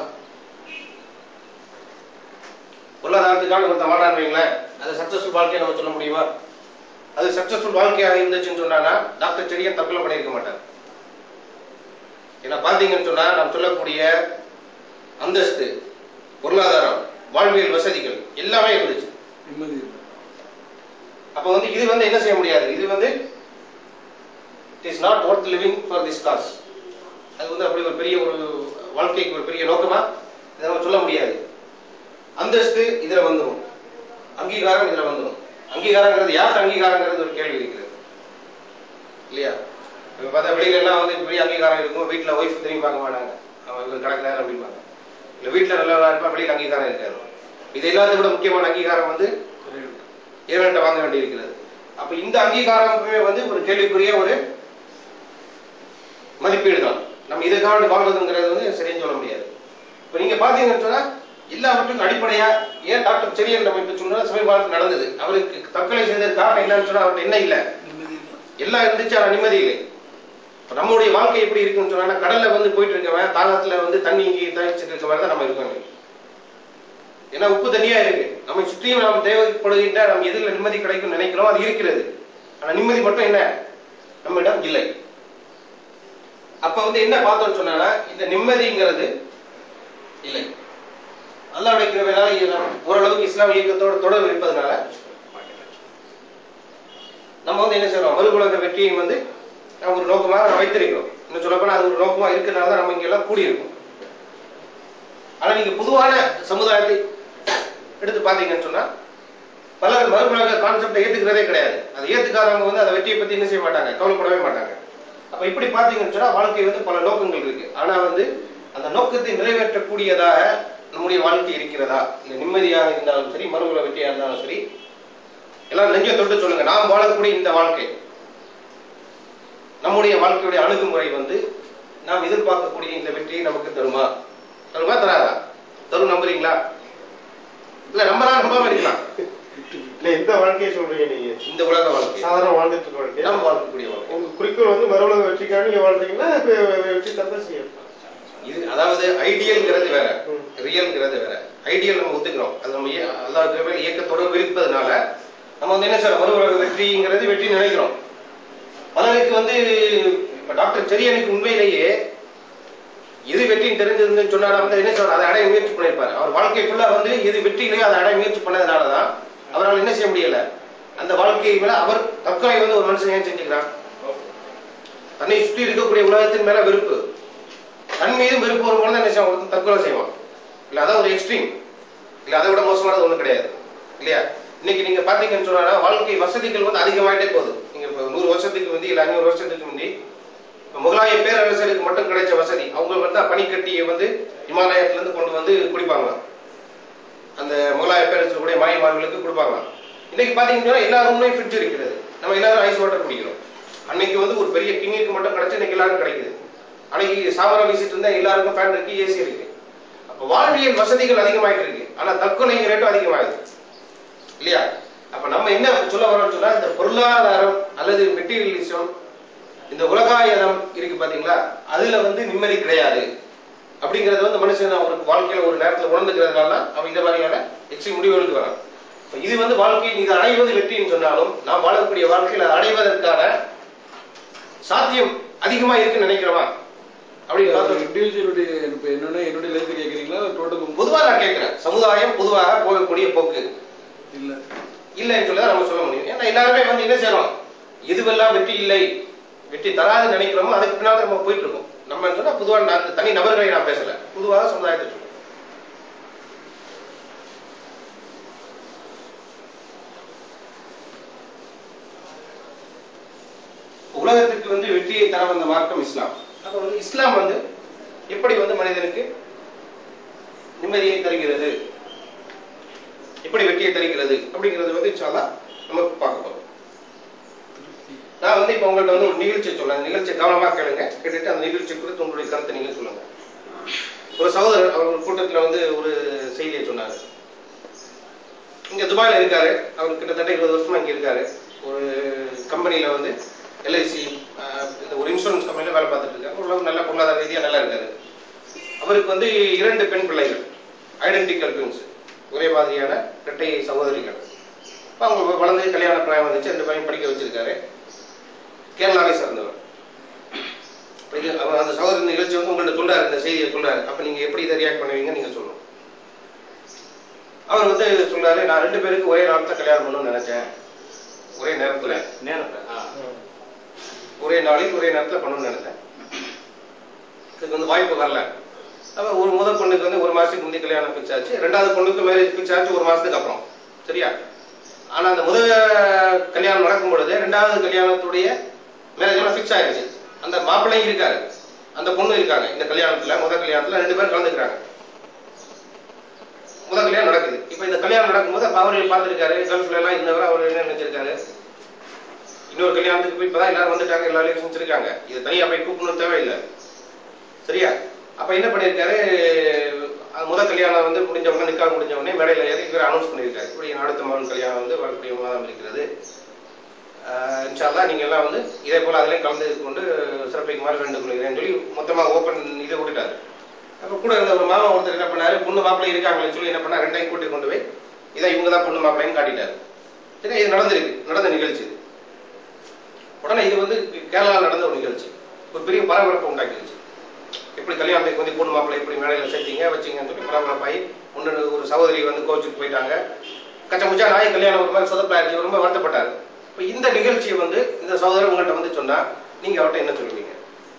பொருளாதாரத்துக்காக ஒருத்தன் வாழ்றான்னு வைங்களேன் அது சக்சஸ்ஃபுல் வாழ்க்கையை நம்ம சொல்ல முடியுமா அது சக்சஸ்ஃபுல் வாழ்க்கையாக இருந்துச்சுன்னு சொன்னா டாக்டர் செடியன் தற்கொலை பண்ணியிருக்க மாட்டார் ஏன்னா பாத்தீங்கன்னு சொன்னா நாம் சொல்லக்கூடிய அந்தஸ்து பொருளாதாரம் வாழ்வியல் வசதிகள் எல்லாமே இருந்துச்சு நிம்மதி இல்லை. அப்ப வந்து இது வந்து என்ன செய்ய முடியாது இது வந்து it is not worth living for this cause அது வந்து அப்படி ஒரு பெரிய ஒரு வாழ்க்கைக்கு ஒரு பெரிய நோக்கமா இதை நம்ம சொல்ல முடியாது அந்தஸ்து இதுல வந்துடும் அங்கீகாரம் இதுல வந்துடும் அங்கீகாரங்கிறது யார் அங்கீகாரங்கிறது ஒரு கேள்வி இருக்கிறது இல்லையா இப்ப பார்த்தா வெளியில எல்லாம் வந்து பெரிய அங்கீகாரம் இருக்கும் வீட்டுல ஒய்ஃப் திரும்பி பார்க்க மாட்டாங்க அவன் இவன் கிடக்குறாரு அப்படிம்பாங்க இல்ல வீட்டுல நல்லா இருப்பா வெளியில அங்கீகாரம் இருக்காது இது எல்லாத்தையும் விட முக்கியமான அங்கீகாரம் வந்து இறைவன்கிட்ட வாங்க வேண்டி இருக்கிறது அப்ப இந்த அங்கீகாரமே வந்து ஒரு கேள்விக்குரிய ஒரு மதிப்பீடு தான் நம்ம இதுக்காக வாழ்வதுங்கிறது வந்து சரின்னு சொல்ல முடியாது இப்ப நீங்க பாத்தீங்கன்னு சொன்னா எல்லாவற்றுக்கும் அடிப்படையா ஏன் டாக்டர் செரியன் நம்ம இப்ப சொன்னா சமீபத்தில் நடந்தது அவருக்கு தற்கொலை செய்தது காரணம் என்னன்னு சொன்னா அவர்கிட்ட என்ன இல்ல எல்லாம் இருந்துச்சு ஆனா நிம்மதி இல்லை இப்ப நம்மளுடைய வாழ்க்கை எப்படி இருக்குன்னு சொன்னா கடல்ல வந்து போயிட்டு இருக்கவன் தாகத்துல வந்து தண்ணி தவிச்சிட்டு இருக்க மாதிரி தான் நம்ம இருக்கோம் ஏன்னா உப்பு தண்ணியா இருக்கு நம்ம சுற்றியும் நாம் தேவைப்படுகின்ற நம்ம எதிரில் நிம்மதி கிடைக்கும் நினைக்கிறோம் அது இருக்கிறது ஆனா நிம்மதி மட்டும் என்ன நம்மிடம் இல்லை அப்ப வந்து என்ன பார்த்தோம்னு சொன்னா இந்த நிம்மதிங்கிறது இல்லை அல்லாஹ் கிடைக்கிறதுனால ஓரளவுக்கு இஸ்லாம் இயக்கத்தோட தொடர்பு இருப்பதனால நம்ம வந்து என்ன செய்யறோம் மறுகுலக வெற்றியை வந்து நம்ம ஒரு நோக்கமாக நம்ம வைத்திருக்கிறோம் இன்னும் சொல்லப்போனா அது ஒரு நோக்கமா இருக்கிறதுனால தான் நம்ம இங்க எல்லாம் கூடியிருக்கோம் ஆனா நீங்க பொதுவான சமுதாயத்தை எடுத்து பாத்தீங்கன்னு சொன்னா பலர் மறுபுலக கான்செப்டை ஏத்துக்கிறதே கிடையாது அதை ஏத்துக்காதவங்க வந்து அந்த வெற்றியை பத்தி என்ன செய்ய மாட்டாங்க கவலைப்படவே மாட்டாங்க அப்ப இப்படி பாத்தீங்கன்னு சொன்னா வாழ்க்கை வந்து பல நோக்கங்கள் இருக்கு ஆனா வந்து அந்த நோக்கத்தை நிறைவேற்றக்கூடியதாக நம்முடைய வாழ்க்கை இருக்கிறதா இல்ல நிம்மதியாக இருந்தாலும் சரி மறுபுல வெற்றியா இருந்தாலும் சரி எல்லாம் நெஞ்ச தொட்டு சொல்லுங்க நாம் வாழக்கூடிய இந்த வாழ்க்கை நம்முடைய வாழ்க்கையுடைய அணுகுமுறை வந்து நாம் எதிர்பார்க்கக்கூடிய இந்த வெற்றியை நமக்கு தருமா தருமா தராதா தரும் நம்புறீங்களா இல்ல நம்பலாம் நம்பாம இருக்கலாம் இல்ல எந்த வாழ்க்கையை சொல்றீங்க நீங்க இந்த உலக வாழ்க்கை சாதாரண வாழ்ந்துட்டு இருக்க வாழ்க்கை நாம் வாழக்கூடிய வாழ்க்கை உங்க குறிக்கோள் வந்து மறுபடியும் வெற்றிக்காக நீங்க வாழ்றீங்களா இப்ப வெற்றி தந்தா செய்யும் இது அதாவது ஐடியல்ங்கிறது வேற ம். ரியல்ங்கிறது வேற ஐடியல் நம்ம ஒத்துக்கிறோம் அது நம்ம இய- அல்லாஹ் கிருபையில இயக்கத்தோட இருப்பதனால நம்ம வந்து என்ன சார் மறு உலக வெற்றிங்கிறது வெற்றி நினைக்கிறோம் பலருக்கு வந்து இப்ப டாக்டர் செரியனுக்கு உண்மையிலேயே எது வெற்றின்னு தெரிஞ்சதுன்னு சொன்னா வந்து என்ன சொல்ற அதை அடைய முயற்சி பண்ணிருப்பாரு அவர் வாழ்க்கை ஃபுல்லா வந்து எது வெற்றியிலேயே அதை அடைய முயற்சி பண்ணதுனாலதான் அவரால் என்ன செய்ய முடியல அந்த வாழ்க்கை மேல அவர் தற்கொலை வந்து ஒரு மனுஷன் ஏன் செஞ்சுக்கிறான் தன்னை சுற்றி இருக்கக்கூடிய உலகத்தின் மேல வெறுப்பு தன் மீது வெறுப்பு வரும்போது தான் என்ன செய்வான் ஒருத்தன் தற்கொலை செய்வான் இல்ல அதான் ஒரு எக்ஸ்ட்ரீம் இல்ல அதை விட மோசமானது ஒண்ணும் கிடையாது இல்லையா இன்னைக்கு நீங்க பாத்தீங்கன்னு சொன்னா வாழ்க்கை வசதிகள் வந்து அதிகமாயிட்டே போகுது நீங்க இப்ப நூறு வருஷத்துக்கு முந்தி இல்ல ஐநூறு வருஷத்துக்கு முந்தி இப்ப முகலாய பேரரசருக்கு மட்டும் கிடைச்ச வசதி அவங்க வந்து பனிக்கட்டியை வந்து இமாலயத்துல இருந்து கொண்டு வந்து குடிப்பாங்களாம் அந்த முகலாய பேரரசருடைய மாயமார்களுக்கு கொடுப்பாங்களாம் இன்னைக்கு பாத்தீங்கன்னா எல்லா ரூம்லயும் ஃப்ரிட்ஜ் இருக்கிறது நம்ம எல்லாரும் ஐஸ் வாட்டர் குடிக்கிறோம் அன்னைக்கு வந்து ஒரு பெரிய கிண்ணிக்கு மட்டும் கிடைச்சு இன்னைக்கு எல்லாரும் கிடைக்குது அன்னைக்கு சாமரம் வீசிட்டு இருந்தா எல்லாருக்கும் ஃபேன் இருக்கு ஏசி இருக்கு அப்ப வாழ்வியல் வசதிகள் அதிகமாயிட்டு இருக்கு ஆனா தற்கொலை ரேட்டும் அதிகமாயிடுது இல்லையா அப்ப நம்ம என்ன சொல்ல வரோம்னு சொன்னா இந்த பொருளாதாரம் அல்லது மெட்டீரியலிசம் இந்த உலகாயனம் இருக்கு பாத்தீங்களா அதுல வந்து நிம்மதி கிடையாது அப்படிங்கறது வந்து மனுஷன் அவருக்கு வாழ்க்கையில ஒரு நேரத்துல உணர்ந்துக்கிறதுனால தான் அவன் இந்த மாதிரியான எக்ஸ்ட்ரீம் முடிவுகளுக்கு வரான் இப்ப இது வந்து வாழ்க்கையில் இது அடைவது வெற்றின்னு சொன்னாலும் நாம் வாழக்கூடிய வாழ்க்கையில அதை அடைவதற்கான சாத்தியம் அதிகமா இருக்குன்னு நினைக்கிறோமா அப்படின்னு பார்த்தோம் இண்டிவிஜுவலுடைய இப்ப என்னன்னா என்னுடைய லைஃப் கேக்குறீங்களா டோட்டல் பொதுவா நான் கேட்கிறேன் சமுதாயம் பொதுவாக போகக்கூடிய போக்கு இல்ல இல்லைன்னு சொல்லி தான் நம்ம சொல்ல முடியும் ஏன்னா எல்லாருமே வந்து என்ன செய்யறோம் எதுவெல்லாம் வெற்றி இல்லை வெற்றி தராதுன்னு நினைக்கிறோமோ அதுக்கு பின்னால நம்ம போயிட்டு இருக்கோம் நம்ம சொன்னா பொதுவாக நான் தனி நபர்களை நான் பேசல பொதுவாக சமுதாயத்தை சொல்றேன் உலகத்துக்கு வந்து வெற்றியை தர வந்த மார்க்கம் இஸ்லாம் அப்ப வந்து இஸ்லாம் வந்து எப்படி வந்து மனிதனுக்கு நிம்மதியை தருகிறது எப்படி வெற்றியை தருகிறது அப்படிங்கிறது வந்து இன்ஷால்லா நம்ம பார்க்க போறோம் நான் வந்து இப்ப உங்கள்ட்ட வந்து ஒரு நிகழ்ச்சி சொன்னேன் நிகழ்ச்சி கவனமா கேளுங்க கேட்டுட்டு அந்த நிகழ்ச்சி குறித்து உங்களுடைய கருத்தை நீங்க சொல்லுங்க ஒரு சகோதரர் அவர் ஒரு கூட்டத்துல வந்து ஒரு செய்தியை சொன்னாரு இங்க துபாயில இருக்காரு அவர் கிட்டத்தட்ட இருபது வருஷமா இங்க இருக்காரு ஒரு கம்பெனில வந்து எல்ஐசி இந்த ஒரு இன்சூரன்ஸ் கம்பெனில வேலை பார்த்துட்டு இருக்காரு ஓரளவு நல்ல பொருளாதார ரீதியா நல்லா இருக்காரு அவருக்கு வந்து இரண்டு பெண் பிள்ளைகள் ஐடென்டிக்கல் ட்வின்ஸ் ஒரே மாதிரியான இரட்டை சகோதரிகள் அப்ப அவங்க வளர்ந்து கல்யாண பிராயம் வந்துச்சு ரெண்டு பையன் படிக்க வச்சிருக்காரு கேரளாவை சார்ந்தவர் அப்ப இது அவர் அந்த சகோதரி நிகழ்ச்சி வந்து உங்கள்ட்ட சொல்றாரு இந்த செய்தியை சொல்றாரு அப்ப நீங்க எப்படி இதை ரியாக்ட் பண்ணுவீங்க நீங்க சொல்லணும் அவர் வந்து சொல்றாரு நான் ரெண்டு பேருக்கு ஒரே நாளத்துல கல்யாணம் பண்ணணும்னு நினைச்சேன் ஒரே நேரத்துல நேரத்தை ஆ. ஒரே நாளில் ஒரே நேரத்துல பண்ணணும்னு நினைச்சேன் இதுக்கு வந்து வாய்ப்பு வரல அப்ப ஒரு முதல் பொண்ணுக்கு வந்து ஒரு மாசத்துக்கு முந்தைய கல்யாணம் ஃபிக்ஸ் ஆச்சு ரெண்டாவது பொண்ணுக்கு மேரேஜ் ஃபிக்ஸ் ஆச்சு ஒரு மாசத்துக்கு அப்புறம் சரியா ஆனா அந்த முதல் கல்யாணம் நடக்கும் பொழுது ரெண்டாவது கல்யாணத்துடைய மேரேஜ் எல்லாம் ஃபிக்ஸ் ஆயிருச்சு அந்த மாப்பிள்ளையும் இருக்காரு அந்த பொண்ணு இருக்காங்க இந்த கல்யாணத்துல முதல் கல்யாணத்துல ரெண்டு பேரும் கலந்துக்கிறாங்க முதல் கல்யாணம் நடக்குது இப்ப இந்த கல்யாணம் நடக்கும்போது அப்ப அவரு பார்த்திருக்காரு கல்ஃப்ல எல்லாம் இருந்தவர் அவர் என்ன நினைச்சிருக்காரு இன்னொரு கல்யாணத்துக்கு போய் இப்பதான் எல்லாரும் வந்துட்டாங்க எல்லா ரிலேஷன்ஸ் இருக்காங்க இது தனியா போய் கூப்பிடணும் தேவையில்லை சரியா அப்ப என்ன பண்ணிருக்காரு அது முதல் கல்யாணம் வந்து முடிஞ்ச உடனே நிக்காக முடிஞ்ச உடனே மேடையில் ஏறி இவர் அனௌன்ஸ் பண்ணியிருக்காரு இப்படி என் அடுத்த மகன் கல்யாணம் வந்து வரக்கூடிய மாதம் இருக்கிறது ஆஹ் இன்ஷால்லா நீங்க எல்லாம் வந்து இதே போல அதிலே கலந்து கொண்டு சிறப்பிக்குமாறு வேண்டுகொள்கிறேன் சொல்லி மொத்தமா ஓப்பன் இதை விட்டுட்டாரு அப்ப கூட இருந்த ஒரு மாமா ஒருத்தர் என்ன பண்ணாரு பொண்ணு மாப்பிள்ளை இருக்காங்களேன்னு சொல்லி என்ன பண்ணா ரெண்டையும் கூட்டி கொண்டு போய் இதை இவங்க தான் பொண்ணு மாப்பிள்ளைன்னு காட்டிட்டாரு சரி இது நடந்திருக்கு நடந்த நிகழ்ச்சி இது. உடனே இது வந்து கேரளாவில் நடந்த ஒரு நிகழ்ச்சி ஒரு பெரிய பரபரப்பு உண்டாக்கிடுச்சு எப்படி கல்யாணத்துக்கு வந்து பொண்ணு மாப்பிள்ளை எப்படி மேடையில் சேர்த்தீங்க வச்சீங்கன்னு சொல்லி பரபரப்பாகி ஒன்று ஒரு சகோதரி வந்து கோச்சுக்கு போயிட்டாங்க கச்சமுச்சா நாய் கல்யாணம் ஒரு மாதிரி சொதப்பாயிருச்சு ரொம்ப வருத்தப்பட்டாரு இப்போ இந்த நிகழ்ச்சியை வந்து இந்த சகோதரர் உங்கள்கிட்ட வந்து சொன்னா நீங்க அவர்கிட்ட என்ன சொல்லுவீங்க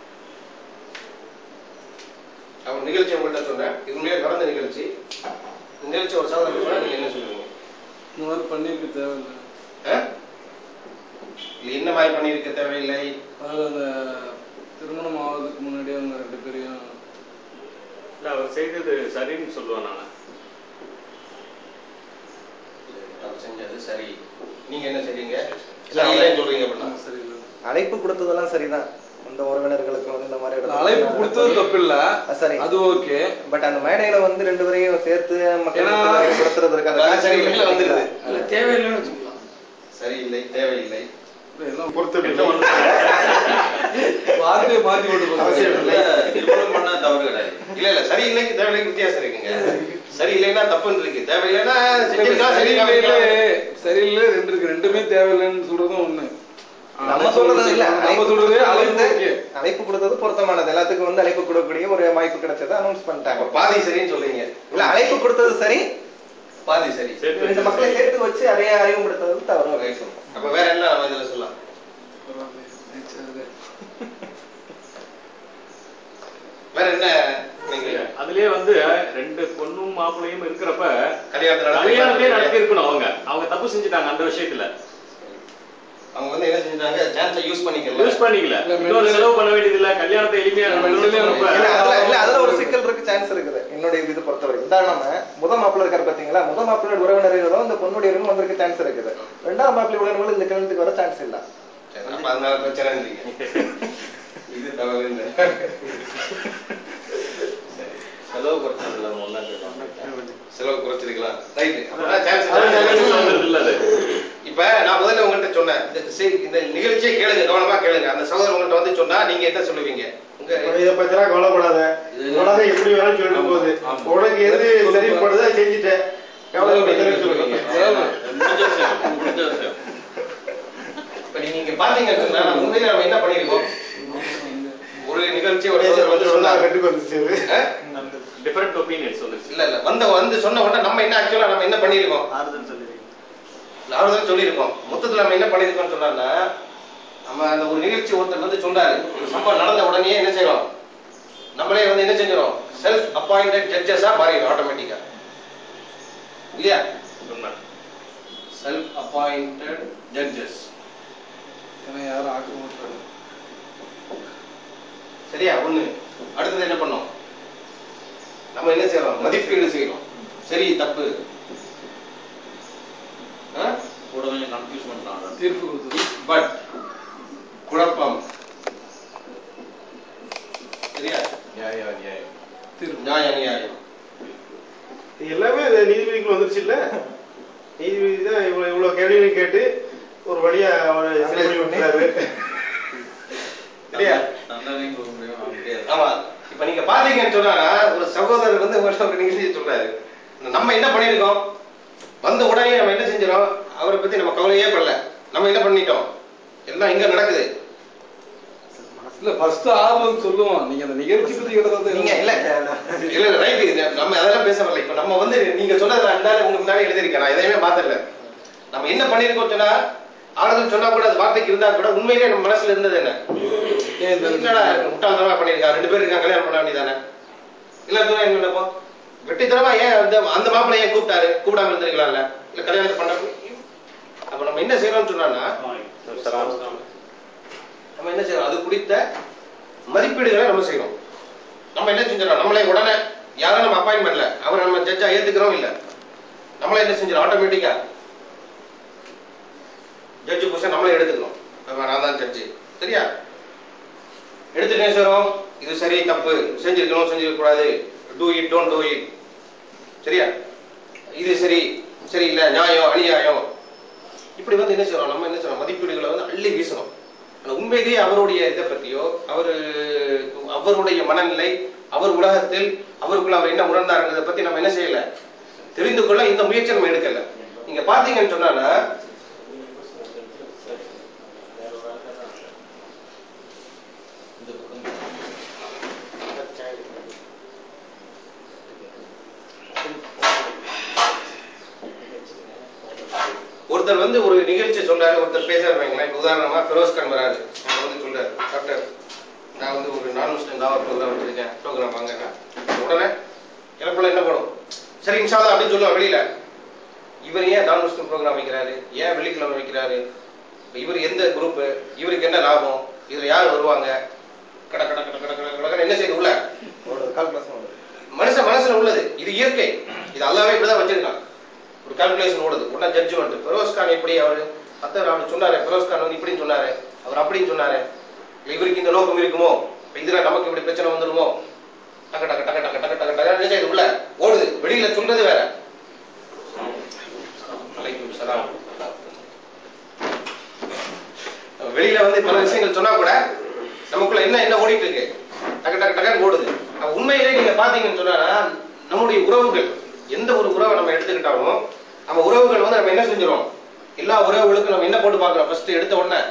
அவர் நிகழ்ச்சி உங்கள்கிட்ட சொன்னேன் இது உண்மையிலே நடந்த நிகழ்ச்சி இந்த நிகழ்ச்சி ஒரு சகோதரர் சொன்னா நீங்க என்ன சொல்லுவீங்க இந்த மாதிரி பண்ணிருக்க தேவையில்லை ஆ? இது என்ன மாதிரி பண்ணியிருக்க தேவையில்லை அதாவது அந்த திருமணம் ஆவதுக்கு முன்னாடியே அவங்க ரெண்டு பேரையும் இல்ல அவர் செய்தது சரின்னு சொல்லுவேன் நான் அவர் செஞ்சது சரி நீங்க என்ன செய்றீங்க இல்ல, சரியில்லைன்னு சொல்றீங்க அப்படின்னா சரியில்லை அழைப்பு கொடுத்ததெல்லாம் சரிதான் அந்த உறவினர்களுக்கு வந்து இந்த மாதிரி அந்த இடத்துல- அழைப்பு கொடுத்தது தப்பு இல்ல ஆ, சரி அது ஓகே பட் அந்த மேடையில வந்து ரெண்டு பேரையும் சேர்த்து மக்கள் ஏன்னா- மத்தியில கொடுத்துறதுக்கு அந்த அது சரியில்லை வந்துருது அது தேவையில்லைன்னு வச்சுக்கலாம் சரியில்லை தேவையில்லை எல்லாம் பொறுத்து வார்த்தையை மாத்தி போட்டு அவசியம் போறாங்க. இல்லை. திருமணம் பண்ண தவறு கிடையாது இல்ல இல்ல சரியில்லைக்கு தேவையில்லைக்கு வித்தியாசம் இருக்குங்க சரியில்லைன்னா தப்புன்னு இருக்கு தேவையில்லைன்னா செஞ்சிருக்கலாம் சரியில்லை சரியில்லை சரியில்லை ரெண்டு இருக்கு ரெண்டுமே தேவையில்லைன்னு சொல்றதும் ஒண்ணு நம்ம சொல்றது இல்ல நம்ம சொல்றது அழைப்பு வந்து ஓகே அழைப்பு கொடுத்தது பொருத்தமானது எல்லாத்துக்கும் வந்து அழைப்பு கொடுக்கக்கூடிய ஒரு வாய்ப்பு கிடைச்சது அனௌன்ஸ் பண்ணிட்டாங்க அப்ப பாதி சரின்னு சொல்றீங்க இல்ல அழைப்பு கொடுத்தது சரி பாதி சரி சேர்த்து இந்த மக்களை சேர்த்து வச்சு அறைய அறிமுகப்படுத்துறது தவறு Right. அப்ப வேற என்ன நம்ம இதுல சொல்லலாம் வேற என்ன நீங்க அதுலயே வந்து ரெண்டு பொண்ணும் மாப்பிள்ளையும் இருக்கிறப்ப கல்யாணத்துல கல்யாணத்தையே நடத்தி நடத்தி இருக்கணும் அவங்க அவங்க தப்பு செஞ்சுட்டாங்க அந்த விஷயத்துல அவங்க வந்து என்ன செஞ்சாங்க சான்ஸை யூஸ் பண்ணிக்கல யூஸ் பண்ணிக்கல இல்ல, இன்னொரு செலவு பண்ண வேண்டியது இல்ல கல்யாணத்தை எளிமையா இல்ல, நடத்தணும். இல்ல அதுல இல்ல அதுல ஒரு சிக்கல் இருக்கு சான்ஸ் இருக்குது என்னுடைய இது பொறுத்தவரை உதாரணமா முத மாப்பிள்ள இருக்காரு பாத்தீங்களா முத மாப்பிள்ளை உறவினர்களும் இந்த பொண்ணுடைய உறவும் வந்திருக்க சான்ஸ் இருக்குது ரெண்டாம் மாப்பிள்ளை உறவினர்கள் இந்த கல்யாணத்துக்கு வர சான்ஸ் இல்ல சரி, அப்ப அதனால பிரச்சனை இல்லைங்க இது தவறு இல்லை செலவு குறைச்சதுல ஒன்னா செலவு குறைச்சிருக்கலாம் ரைட் அது நிகழ்ச்சியில வந்தது இல்ல அது இப்ப நான் முதல்ல உங்கள்கிட்ட சொன்னேன் இந்த செய்- இந்த நிகழ்ச்சியை கேளுங்க கவனமா கேளுங்க அந்த சகோதரர் உங்கள்கிட்ட வந்து சொன்னா நீங்க என்ன சொல்லுவீங்க உங்க இதை பத்திலாம் கவலைப்படாத உலகம் எப்படி வேணாலும் சொல்லிட்டு போகுது உனக்கு எது சரிப்படுதோ அதை செஞ்சுட்டேன் கவலைப்படாத சொல்லுவீங்க முடிஞ்ச விஷயம் முடிஞ்ச விஷயம் இப்ப நீங்க இங்க பாத்தீங்கன்னு சொன்னா நம்ம உண்மையில நம்ம என்ன பண்ணிருக்கோம் ஒரு நிகழ்ச்சி ஒரு சகோதரர் வந்து சொன்னாங்க கட்டுக்கு வந்துச்சு ஆ? டிஃபரெண்ட் ஒப்பீனியன்ஸ் வந்துருச்சு இல்ல இல்ல வந்த வந்து சொன்ன உடனே நம்ம என்ன ஆக்சுவலா நம்ம என்ன பண்ணிருக்கோம் ஆறுதல் சொல்லிருக்கீங்க ஆறுதல் சொல்லியிருக்கோம் மொத்தத்துல நம்ம என்ன பண்ணிருக்கோம்னு சொன்னா நம்ம அந்த ஒரு நிகழ்ச்சி ஒருத்தர் வந்து சொன்னாரு ஒரு சம்பவம் நடந்த உடனே என்ன செய்யறோம் நம்மளே வந்து என்ன செஞ்சிடும் செல்ஃப் அப்பாயிண்டட் ஜட்ஜஸா மாறிடும் ஆட்டோமேட்டிக்கா இல்லையா உண்மை செல்ஃப் அப்பாயிண்டட் ஜட்ஜஸ் ஏன்னா யாரும் ஆக்க மாட்டாங்க சரியா ஒண்ணு அடுத்தது என்ன பண்ணோம் நம்ம என்ன செய்யறோம் மதிப்பீடு செய்யறோம் சரி தப்பு கூட கொஞ்சம் கன்ஃபியூஸ் பண்ணிட்டாங்க தீர்ப்பு கொடுத்தது பட் குழப்பம் சரியா நியாயம் நியாயம் தீர்ப்பு நியாய நியாயம் எல்லாமே இந்த நீதிபதிக்குள்ள வந்துருச்சு இல்ல நீதிபதி தான் இவ்வளவு இவ்வளவு கேள்விகளை கேட்டு ஒரு வழியா அவரை சரி பண்ணி விட்டுறாரு சரியா தண்டனை கொடுக்க முடியும் அப்படியே ஆமா இப்ப நீங்க பாத்தீங்கன்னு சொன்னா ஒரு சகோதரர் வந்து உங்கள்ட்ட ஒரு நிகழ்ச்சி சொல்றாரு நம்ம என்ன பண்ணிருக்கோம் வந்த உடனே நம்ம என்ன செஞ்சிடும் அவரை பத்தி நம்ம கவலையே படல நம்ம என்ன பண்ணிட்டோம் எல்லாம் இங்க நடக்குது இல்ல ஃபர்ஸ்ட் ஆர்வம் சொல்லுவோம் நீங்க அந்த நிகழ்ச்சி பத்தி கிட்டத்தட்ட நீங்க இல்ல இல்ல இல்ல ரைட் நம்ம அதெல்லாம் பேச வரல இப்ப நம்ம வந்து நீங்க சொன்னது ரெண்டாவது உங்க முன்னாடி எழுதிருக்கேன் நான் எதையுமே மாத்தல நம்ம என்ன பண்ணிருக்கோம் சொன்னா ஆளுநர் சொன்னா கூட அது வார்த்தைக்கு இருந்தா கூட உண்மையிலேயே நம்ம மனசுல இருந்தது என்ன ஏன் இந்த என்னடா முட்டாள்தனமா பண்ணிருக்கா ரெண்டு பேரும் இருக்காங்க கல்யாணம் பண்ண வேண்டியதானே இல்ல தூரம் என்ன நினைப்போம் வெட்டித்தனமா ஏன் அந்த அந்த மாப்பிள்ளை ஏன் கூப்பிட்டாரு கூப்பிடாம இருந்திருக்கலாம்ல இல்ல கல்யாணத்தை பண்ண அப்ப நம்ம என்ன செய்யறோம்னு சொன்னா நம்ம என்ன செய்யறோம் அது குறித்த மதிப்பீடுகளை நம்ம செய்யறோம் நம்ம என்ன செஞ்சிடறோம் நம்மளே உடனே யாரும் நம்ம அப்பாயின் பண்ணல அவரை நம்ம ஜட்ஜா ஏத்துக்கிறோம் இல்ல நம்மளே என்ன செஞ்சிடறோம் ஆட்டோமேட்டிக்கா ஜட்ஜு பொசிஷன் நம்மளே எடுத்துக்கணும் ஆமா, நான் தான் ஜட்ஜு சரியா எடுத்துட்டு என்ன செய்றோம் இது சரி தப்பு செஞ்சிருக்கணும் செஞ்சிருக்க கூடாது do it don't do it சரியா இது சரி சரி இல்ல நியாயம் அநியாயம் இப்படி வந்து என்ன செய்யறோம் நம்ம என்ன செய்யறோம் மதிப்பீடுகளை வந்து அள்ளி வீசணும் ஆனா உண்மையிலேயே அவருடைய இதை பத்தியோ அவரு அவருடைய மனநிலை அவர் உலகத்தில் அவருக்குள்ள அவர் என்ன உணர்ந்தாருங்கிறத பத்தி நம்ம என்ன செய்யல தெரிந்து கொள்ள இந்த முயற்சி நம்ம எடுக்கல நீங்க பாத்தீங்கன்னு சொன்னா ஒருத்தர் வந்து ஒரு நிகழ்ச்சி சொல்றாரு ஒருத்தர் பேசுறாரு வைங்களேன் இப்ப உதாரணமா ஃபெரோஸ் கான் வராரு அவர் வந்து சொல்றாரு டாக்டர் நான் வந்து ஒரு நான் முஸ்லிம் தாவா ப்ரோக்ராம் வச்சிருக்கேன் ப்ரோக்ராம் வாங்க உடனே எனக்குள்ள என்ன பண்ணும் சரி இன்ஷால்லா அப்படின்னு சொல்லுவான் வெளியில இவர் ஏன் நான் முஸ்லிம் ப்ரோக்ராம் வைக்கிறாரு ஏன் வெள்ளிக்கிழமை வைக்கிறாரு இப்ப இவர் எந்த குரூப் இவருக்கு என்ன லாபம் இதுல யார் வருவாங்க கட கட கட கட கட கட என்ன செய்யுது உள்ள கால்குலேஷன் ஓடுது மனுஷன் மனசுல உள்ளது இது இயற்கை இது அல்லாவே இப்படிதான் வச்சிருக்கான் ஒரு கால்குலேஷன் ஓடுது உடனே ஜட்ஜ்மெண்ட் ஃபெரோஸ் கான் எப்படி அவரு அத்தர் அவர் சொன்னாரு ஃபெரோஸ் கான் வந்து இப்படின்னு சொன்னாரு அவர் அப்படின்னு சொன்னாரு இல்ல இவருக்கு இந்த நோக்கம் இருக்குமோ இப்ப இதுல நமக்கு இப்படி பிரச்சனை வந்துருமோ டக்க டக்க டக்க டக்க டக்க டக்க டக்க என்ன செய்யுது உள்ள ஓடுது வெளியில சொல்றது வேற அலைக்கும் சலாம் வெளியில வந்து பல விஷயங்கள் சொன்னா கூட நமக்குள்ள என்ன என்ன ஓடிட்டு இருக்கு டக்கு டக்கு டக்குன்னு ஓடுது அப்ப உண்மையிலே நீங்க பாத்தீங்கன்னு சொன்னா நம்முடைய உறவுகள் எந்த ஒரு உறவை நம்ம எடுத்துக்கிட்டாலும் நம்ம உறவுகள் வந்து நம்ம என்ன செஞ்சிடும் எல்லா உறவுகளுக்கும் நம்ம என்ன போட்டு பார்க்கிறோம் ஃபர்ஸ்ட் எடுத்த உடனே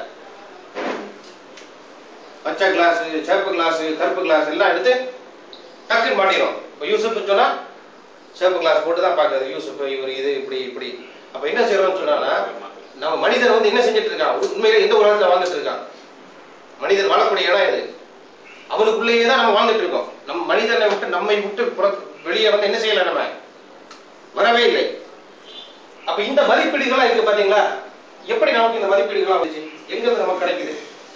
பச்சை கிளாஸ் சிவப்பு கிளாஸ் கருப்பு கிளாஸ் எல்லாம் எடுத்து டக்குன்னு மாட்டிடும் இப்போ யூசுப் சொன்னா சிவப்பு கிளாஸ் போட்டு தான் பார்க்கறது யூசுப் இவர் இது இப்படி இப்படி அப்ப என்ன செய்யறோம்னு சொன்னா நம்ம மனிதன் வந்து என்ன செஞ்சுட்டு இருக்கான் உண்மையில எந்த உலகத்துல வாழ்ந்துட்டு இருக்கான் மனிதன் வாழக்கூடிய இடம் இது அவனுக்குள்ளேயே தான் நம்ம வாழ்ந்துட்டு இருக்கோம் நம்ம மனிதனை விட்டு நம்மை விட்டு புற வெளியே வந்து என்ன செய்யல நம்ம வரவே இல்லை அப்ப இந்த மதிப்பீடுகளா இருக்கு பாத்தீங்களா எப்படி நமக்கு இந்த மதிப்பீடுகளா வந்துச்சு எங்க இருந்து நமக்கு கிடைக்குது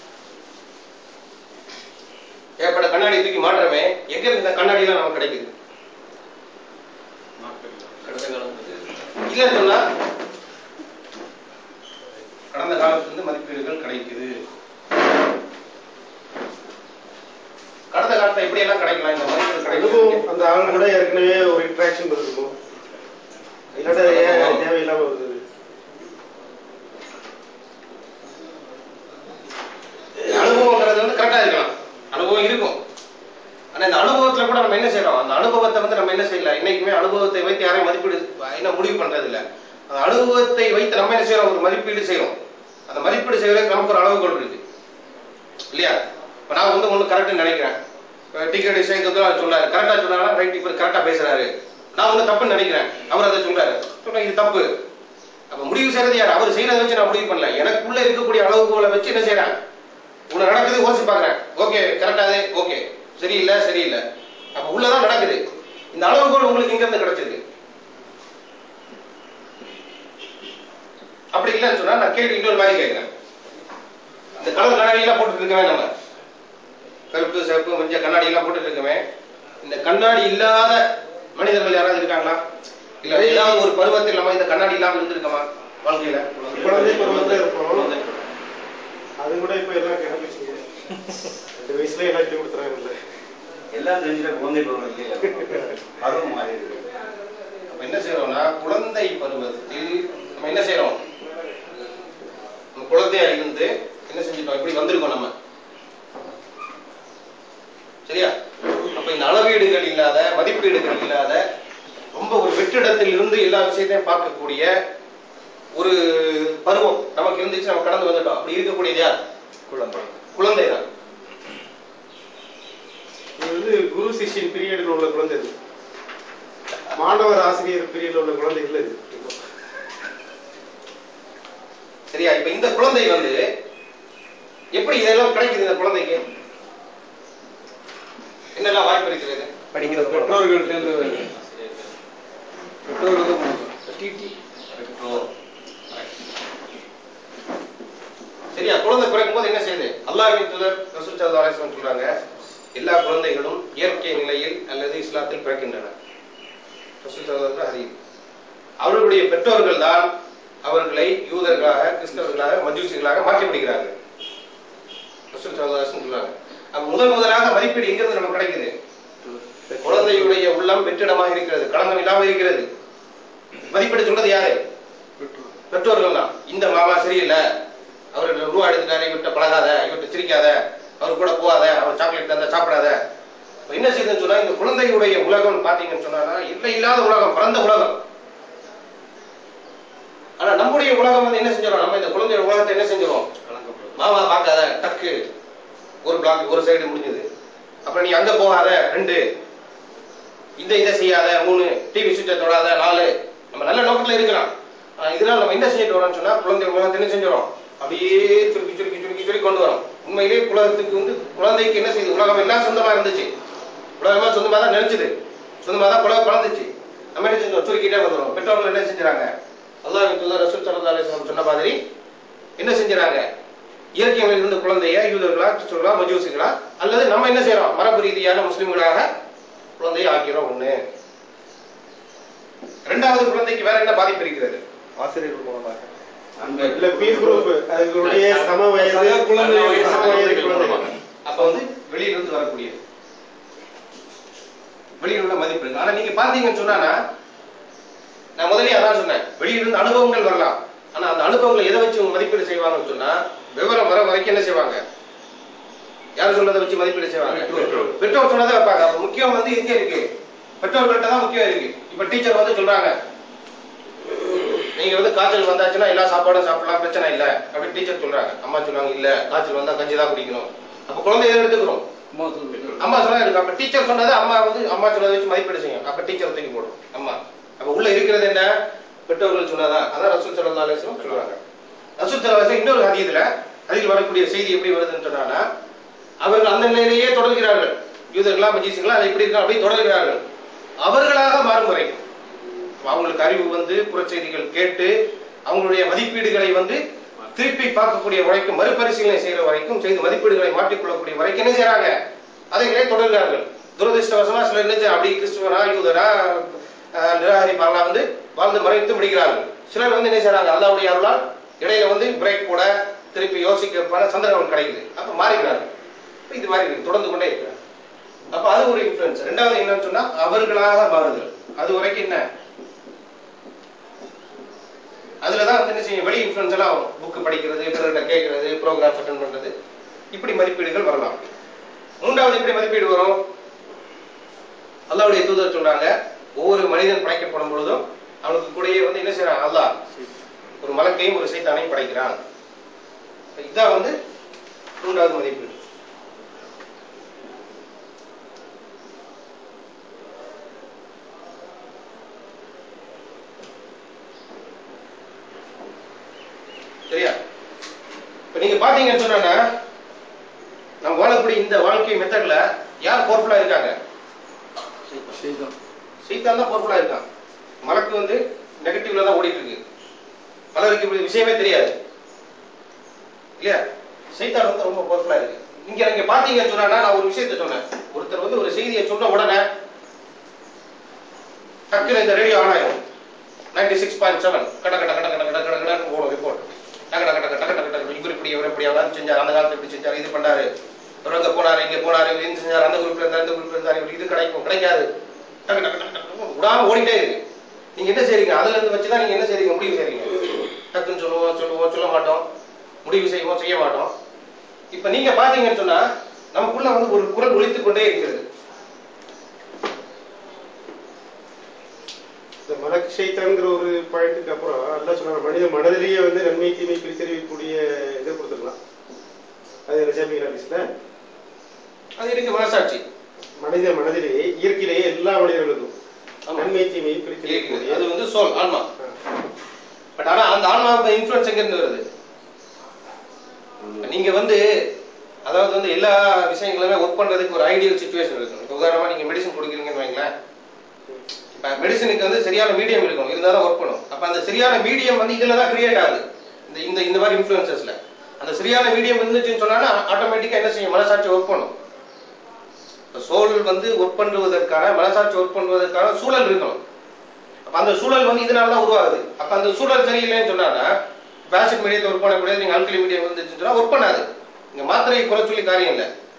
ஏற்பட்ட கண்ணாடி தூக்கி மாற்றமே எங்க இருந்து இந்த கண்ணாடி எல்லாம் நமக்கு கிடைக்குது இல்லைன்னு சொன்னா கடந்த காலத்திலிருந்து மதிப்பீடுகள் கிடைக்குது கடந்த காலத்துல எப்படி எல்லாம் கிடைக்கலாம் இந்த மதிப்பீடு அனுபவம் கிடைக்கும் அந்த ஆள் கூட ஏற்கனவே ஒரு இன்ட்ராக்ஷன் இருக்கும் இல்லாட்ட ஏன் தேவையில்லாம வருது அனுபவங்கிறது வந்து கரெக்டா இருக்கலாம் அனுபவம் இருக்கும் ஆனா இந்த அனுபவத்துல கூட நம்ம என்ன செய்யறோம் அந்த அனுபவத்தை வந்து நம்ம என்ன செய்யல இன்னைக்குமே அனுபவத்தை வைத்து யாரையும் மதிப்பீடு என்ன முடிவு பண்றது இல்ல அந்த அனுபவத்தை வைத்து நம்ம என்ன செய்யறோம் ஒரு மதிப்பீடு செய்யறோம் அந்த மதிப்பீடு செய்யறதுக்கு நமக்கு ஒரு அளவுகோல் இருக்கு இல்லையா இப்ப நான் வந்து ஒண்ணு கரெக்ட்னு நினைக்கிறேன் டிக்கெட் விஷயத்துல சொன்னாரு கரெக்டா சொன்னாரா ரைட் இப்ப கரெக்டா பேசுறாரு நான் ஒண்ணு தப்புன்னு நினைக்கிறேன் அவர் அதை சொல்றாரு சொன்னா இது தப்பு அப்ப முடிவு செய்யறது யார் அவர் செய்யறதை வச்சு நான் முடிவு பண்ணல எனக்குள்ள இருக்கக்கூடிய அளவுகோலை வச்சு என்ன செய்யறேன் உன்னை நடக்குது யோசிச்சு பாக்குறேன் ஓகே கரெக்டாது ஓகே சரியில்லை சரியில்லை அப்ப உள்ளதான் நடக்குது இந்த அளவுகோல் உங்களுக்கு எங்க இருந்து கிடைச்சது அப்படி இல்லைன்னு சொன்னா நான் கேள்வி இன்னொரு மாதிரி கேட்கிறேன் இந்த கலர் கண்ணாடி எல்லாம் போட்டுட்டு இருக்கவே நம்ம கருப்பு சிவப்பு மஞ்சள் கண்ணாடி எல்லாம் போட்டுட்டு இருக்கவே இந்த கண்ணாடி இல்லாத மனிதர்கள் யாராவது இருக்காங்களா இல்ல ஏதாவது ஒரு பருவத்தில் நம்ம இந்த கண்ணாடி இல்லாம இருந்திருக்கோமா வாழ்க்கையில குழந்தை பருவத்துல இருப்போம் அது கூட இப்ப எல்லாம் கிளம்பிச்சுங்க ரெண்டு வயசுல எல்லாம் சொல்லி கொடுத்துறாங்கல்ல எல்லாம் தெரிஞ்சுட்டு குழந்தை பருவம் இல்லையா பருவம் மாறி இருக்கு அப்ப என்ன செய்யறோம்னா குழந்தை பருவத்தில் நம்ம என்ன செய்யறோம் நம்ம குழந்தையா இருந்து என்ன செஞ்சிட்டோம் இப்படி வந்திருக்கோம் நம்ம சரியா அப்ப இந்த அளவீடுகள் இல்லாத மதிப்பீடுகள் இல்லாத ரொம்ப ஒரு வெற்றிடத்தில் இருந்து எல்லா விஷயத்தையும் பார்க்கக்கூடிய ஒரு பருவம் நமக்கு இருந்துச்சு நம்ம கடந்து வந்துட்டோம் அப்படி இருக்கக்கூடியது யார் குழந்தை குழந்தை தான் இது வந்து குரு சிஷ்யன் பீரியட்ல உள்ள குழந்தை இது மாணவர் ஆசிரியர் பீரியட்ல உள்ள குழந்தை இல்ல இது சரியா இப்ப இந்த குழந்தை வந்து எப்படி இதெல்லாம் கிடைக்குது இந்த குழந்தைக்கு என்னெல்லாம் வாய்ப்பு இருக்கிறது படிக்கிறது கூட. பெற்றோர்கள்ட்ட இருந்து பெற்றோர்கள் டிடி சரியா குழந்தை பிறக்கும் போது என்ன செய்யுது அல்லாஹ்வின் தூதர் ரசூல் ஸல்லல்லாஹு அலைஹி வஸல்லம் சொல்றாங்க எல்லா குழந்தைகளும் இயற்கை நிலையில் அல்லது இஸ்லாத்தில் பிறக்கின்றன ரசூல் ஸல்லல்லாஹு அலைஹி வஸல்லம் ஹதீஸ் அவர்களுடைய பெற்றோர்கள் தான் அவர்களை யூதர்களாக கிறிஸ்தவர்களாக மஜூசிகளாக மாற்றி விடுகிறார்கள் ரசூல் ஸல்லல்லாஹு அலைஹி வஸல்லம் சொல்றாங்க அப்ப முதல் முதலாக மதிப்பீடு எங்கிருந்து நமக்கு கிடைக்குது குழந்தையுடைய உள்ளம் வெற்றிடமாக இருக்கிறது களங்கம் இல்லாமல் இருக்கிறது மதிப்பீடு சொல்றது யாரு பெற்றோர்கள் தான் இந்த மாமா சரியில்லை அவர் ரூபா எடுத்துட்டாரு இவர்கிட்ட பழகாத இவர்கிட்ட சிரிக்காத அவர் கூட போகாத அவர் சாக்லேட் தந்தா சாப்பிடாத இப்ப என்ன செய்யுதுன்னு சொன்னா இந்த குழந்தையுடைய உலகம் பாத்தீங்கன்னு சொன்னா இல்லை இல்லாத உலகம் பிறந்த உலகம் ஆனா நம்முடைய உலகம் வந்து என்ன செஞ்சிடும் நம்ம இந்த குழந்தையோட உலகத்தை என்ன செஞ்சிடும் மாமா பார்க்காத டக்கு ஒரு பிளாக் ஒரு சைடு முடிஞ்சது அப்புறம் நீ அங்க போகாத ரெண்டு இந்த இதை செய்யாத மூணு டிவி சுவிட்சை தொடாத நாலு நம்ம நல்ல நோக்கத்துல இருக்கலாம் ஆனா இதனால நம்ம என்ன செஞ்சுட்டு வரோம்னு சொன்னா குழந்தை உலகத்தை என்ன செஞ்சிடும் அப்படியே சுருக்கி சுருக்கி சுருக்கி சுருக்கி கொண்டு வரோம் உண்மையிலேயே உலகத்துக்கு வந்து குழந்தைக்கு என்ன செய்யுது உலகம் எல்லாம் சொந்தமா இருந்துச்சு உலகமா சொந்தமா தான் நினைச்சது சொந்தமா தான் உலகம் பிறந்துச்சு நம்ம என்ன செஞ்சோம் சுருக்கிட்டே வந்துடும் பெற்றோர்கள் என்ன செஞ்சுறாங்க அல்லாஹ் தூதர் ரசூல் ஸல்லல்லாஹு அலைஹி வஸல்லம் சொன்ன மாதிரி என்ன செஞ்சுறாங்க இயற்கையில் இருந்த குழந்தைய யூதர்களா கிறிஸ்துவர்களா மஜூசிகளா அல்லது நம்ம என்ன செய்யறோம் மரபு ரீதியான முஸ்லிம்களாக குழந்தையை ஆக்கிறோம் ஒண்ணு இரண்டாவது குழந்தைக்கு வேற என்ன பாதிப்பு இருக்கிறது ஆசிரியர்கள் மூலமாக இல்ல பீர் குரூப் அதுகளுடைய சம வயது சக குழந்தைகள், சம வயது குழந்தைகள் அப்ப வந்து வெளியிலிருந்து வரக்கூடியது வெளியில் உள்ள மதிப்பு இருக்கு ஆனா நீங்க பாத்தீங்கன்னு சொன்னா நான் முதலே அதான் சொன்னேன் வெளியிலிருந்து அனுபவங்கள் வரலாம் ஆனா அந்த அனுபவங்களை எதை வச்சு உங்க மதிப்பீடு செய்வாங்கன்னு சொன்னா விவரம் வர வரைக்கும் என்ன செய்வாங்க யார் சொன்னதை வச்சு மதிப்பீடு செய்வாங்க பெற்றோர் சொன்னதை வைப்பாங்க அப்ப முக்கியம் வந்து எங்க இருக்கு பெற்றோர்கள்ட்ட தான் முக்கியம் இருக்கு இப்ப டீச்சர் வந்து சொல்றாங்க நீங்க வந்து காய்ச்சல் வந்தாச்சுன்னா எல்லா சாப்பாடும் சாப்பிடலாம் பிரச்சனை இல்ல அப்படின்னு டீச்சர் சொல்றாங்க அம்மா சொல்றாங்க இல்ல காய்ச்சல் வந்தா கஞ்சி தான் குடிக்கணும் அப்ப குழந்தை எதை எடுத்துக்கிறோம் அம்மா சொல்லுங்க அம்மா சொன்னா இருக்கு அப்ப டீச்சர் சொன்னதை அம்மா வந்து அம்மா சொன்னதை வச்சு மதிப்பீடு செய்யும் அப்ப டீச்சர் தூக்கி போடும் அம்மா அப்ப உள்ள இருக்கிறது என்ன பெற்றோர்கள் சொன்னதா அதான் ரசூல் சல்லா அலிஸ்லாம் சொல்றாங்க ரசூல் சல்லா அலிஸ்லாம் இன்னொரு ஹதீதுல அதில் வரக்கூடிய செய்தி எப்படி வருதுன்னு சொன்னா அவர்கள் அந்த நிலையிலேயே தொடர்கிறார்கள் யூதர்களா மஜீசுகளா அது எப்படி இருக்கா அப்படி தொடர்கிறார்கள் அவர்களாக மாறும் வரைக்கும் அவங்களுக்கு அறிவு வந்து புறச்செய்திகள் கேட்டு அவங்களுடைய மதிப்பீடுகளை வந்து திருப்பி பார்க்கக்கூடிய வரைக்கும் மறுபரிசீலனை செய்யற வரைக்கும் செய்து மதிப்பீடுகளை மாற்றிக்கொள்ளக்கூடிய வரைக்கும் என்ன செய்யறாங்க அதைகளே தொடர்கிறார்கள் துரதிருஷ்டவசமா சிலர் என்ன செய்ய- அப்படி கிறிஸ்துவரா யூதரா அஹ், நிராகரிப்பாளா வந்து வாழ்ந்து மறைத்து முடிக்கிறார்கள் சிலர் வந்து என்ன செய்யறாங்க அல்லாவுடைய அருளால் இடையில வந்து பிரேக் போட திருப்பி யோசிக்க பல சந்தர்ப்பம் கிடைக்குது அப்ப மாறுகிறார்கள் இப்ப இது மாதிரி இருக்கு தொடர்ந்து கொண்டே இருக்கிறார் அப்ப அது ஒரு இன்ஃபுளுன்ஸ் ரெண்டாவது என்னன்னு சொன்னா அவர்களாக மாறுதல் அது வரைக்கும் என்ன அதுலதான் வந்து என்ன செய்யும் வெளி இன்ஃபுளுன்ஸ் எல்லாம் வரும் புக் படிக்கிறது பிறர்கிட்ட கேட்கறது ப்ரோக்ராம் அட்டன் பண்றது இப்படி மதிப்பீடுகள் வரலாம் மூன்றாவது எப்படி மதிப்பீடு வரும் அல்லாவுடைய தூதர் சொல்றாங்க ஒவ்வொரு மனிதன் படைக்கப்படும் பொழுதும் அவனுக்கு கூடயே வந்து என்ன செய்யறான் அல்லாஹ் ஒரு மலக்கையும் ஒரு சைத்தானையும் படைக்கிறான் இதுதான் வந்து மூன்றாவது மதிப்பீடு சரியா இப்ப நீங்க பாத்தீங்கன்னு சொன்னா நம்ம வாழக்கூடிய இந்த வாழ்க்கை மெத்தட்ல யார் பொறுப்புலா இருக்காங்க செய்தான் சீத்தான் தான் பொறுப்புலா இருக்கான் மலக்கு வந்து நெகட்டிவ்ல தான் ஓடிட்டு இருக்கு பலருக்கு இப்படி விஷயமே தெரியாது இல்லையா சைத்தான் வந்து ரொம்ப பொறுப்புலா இருக்கு நீங்க நீங்க பாத்தீங்கன்னு சொன்னா நான் ஒரு விஷயத்தை சொன்னேன் ஒருத்தர் வந்து ஒரு செய்தியை சொன்ன உடனே டக்குனு இந்த ரேடியோ ஆன் ஆயிரும் நைன்டி சிக்ஸ் பாயிண்ட் செவன் கட கட கட கட கட கட கடன்னு போடும் ரிப்போர்ட் டக டக டக டக டக டக இவர் இப்படி இவர் இப்படி அவர் செஞ்சார் அந்த காலத்துல இப்படி செஞ்சார் இது பண்ணாரு இவர் அங்க போனாரு இங்க போனாரு இவர் இது செஞ்சார் அந்த குரூப்ல இருந்தார் இந்த குரூப்ல இருந்தார் இவர் இது கிடைக்கும் கிடைக்காது டக டக டக டக விடாம ஓடிட்டே இருக்கு நீங்க என்ன செய்றீங்க அதுல இருந்து வச்சுதான் நீங்க என்ன செய்றீங்க முடிவு செய்றீங்க டக்குன்னு சொல்லுவோம் சொல்லுவோம் சொல்ல மாட்டோம் முடிவு செய்வோம் செய்ய மாட்டோம் இப்ப நீங்க பாத்தீங்கன்னு சொன்னா நமக்குள்ள வந்து ஒரு குரல் ஒலித்துக் கொண்டே இருக்கிறது இந்த மலக் ஷைத்தான்ங்கிற ஒரு பாயிண்ட்டுக்கு அப்புறம் அல்லா சொன்னாங்க மனித மனதிலேயே வந்து நன்மை தீமை பிரித்தறிவிக்கக்கூடிய இதை கொடுத்துருக்கலாம் அது என்ன சேமிக்கிற ஹதீஸ்ல அது இருக்கு மனசாட்சி மனித மனதிலேயே இயற்கையிலேயே எல்லா மனிதர்களுக்கும் ஆமா. நன்மை தீமை இருக்குது பிரித்தறிவிக்கக்கூடிய அது வந்து சோல் ஆன்மா பட் ஆனா அந்த ஆன்மாவுக்கு இன்ஃபுளுன்ஸ் எங்க இருந்து வருது நீங்க வந்து அதாவது வந்து எல்லா விஷயங்களுமே ஒர்க் பண்றதுக்கு ஒரு ஐடியல் சுச்சுவேஷன் இருக்கும் இப்ப உதாரணமா நீங்க மெடிசன் கொடுக்குறீங்கன்னு வைங்களேன் இப்ப மெடிசனுக்கு வந்து சரியான மீடியம் இருக்கும் இருந்தா தான் ஒர்க் பண்ணும் அப்ப அந்த சரியான மீடியம் வந்து இதுல தான் கிரியேட் ஆகுது இந்த இந்த இந்த மாதிரி இன்ஃபுளுசஸ்ல அந்த சரியான மீடியம் இருந்துச்சுன்னு சொன்னா ஆட்டோமேட்டிக்கா என்ன செய்யும் மனசாட்சி ஒர்க் பண்ணும் சோல் வந்து ஒர்க் பண்ணுவதற்கான மனசாட்சி ஒர்க் பண்ணுவதற்கான சூழல் இருக்கணும் அப்ப அந்த சூழல் வந்து இதனால தான் உருவாகுது அப்ப அந்த சூழல் சரியில்லைன்னு சொன்னா பேசிக் மீடியத்தை ஒர்க் பண்ணக்கூடியது நீங்க ஆல்கலி மீடியம் வந்துச்சுன்னு சொன்னா ஒர்க் பண்ணாது இங்க மாத்திரையை குறை சொல்லி காரியம் இல்லை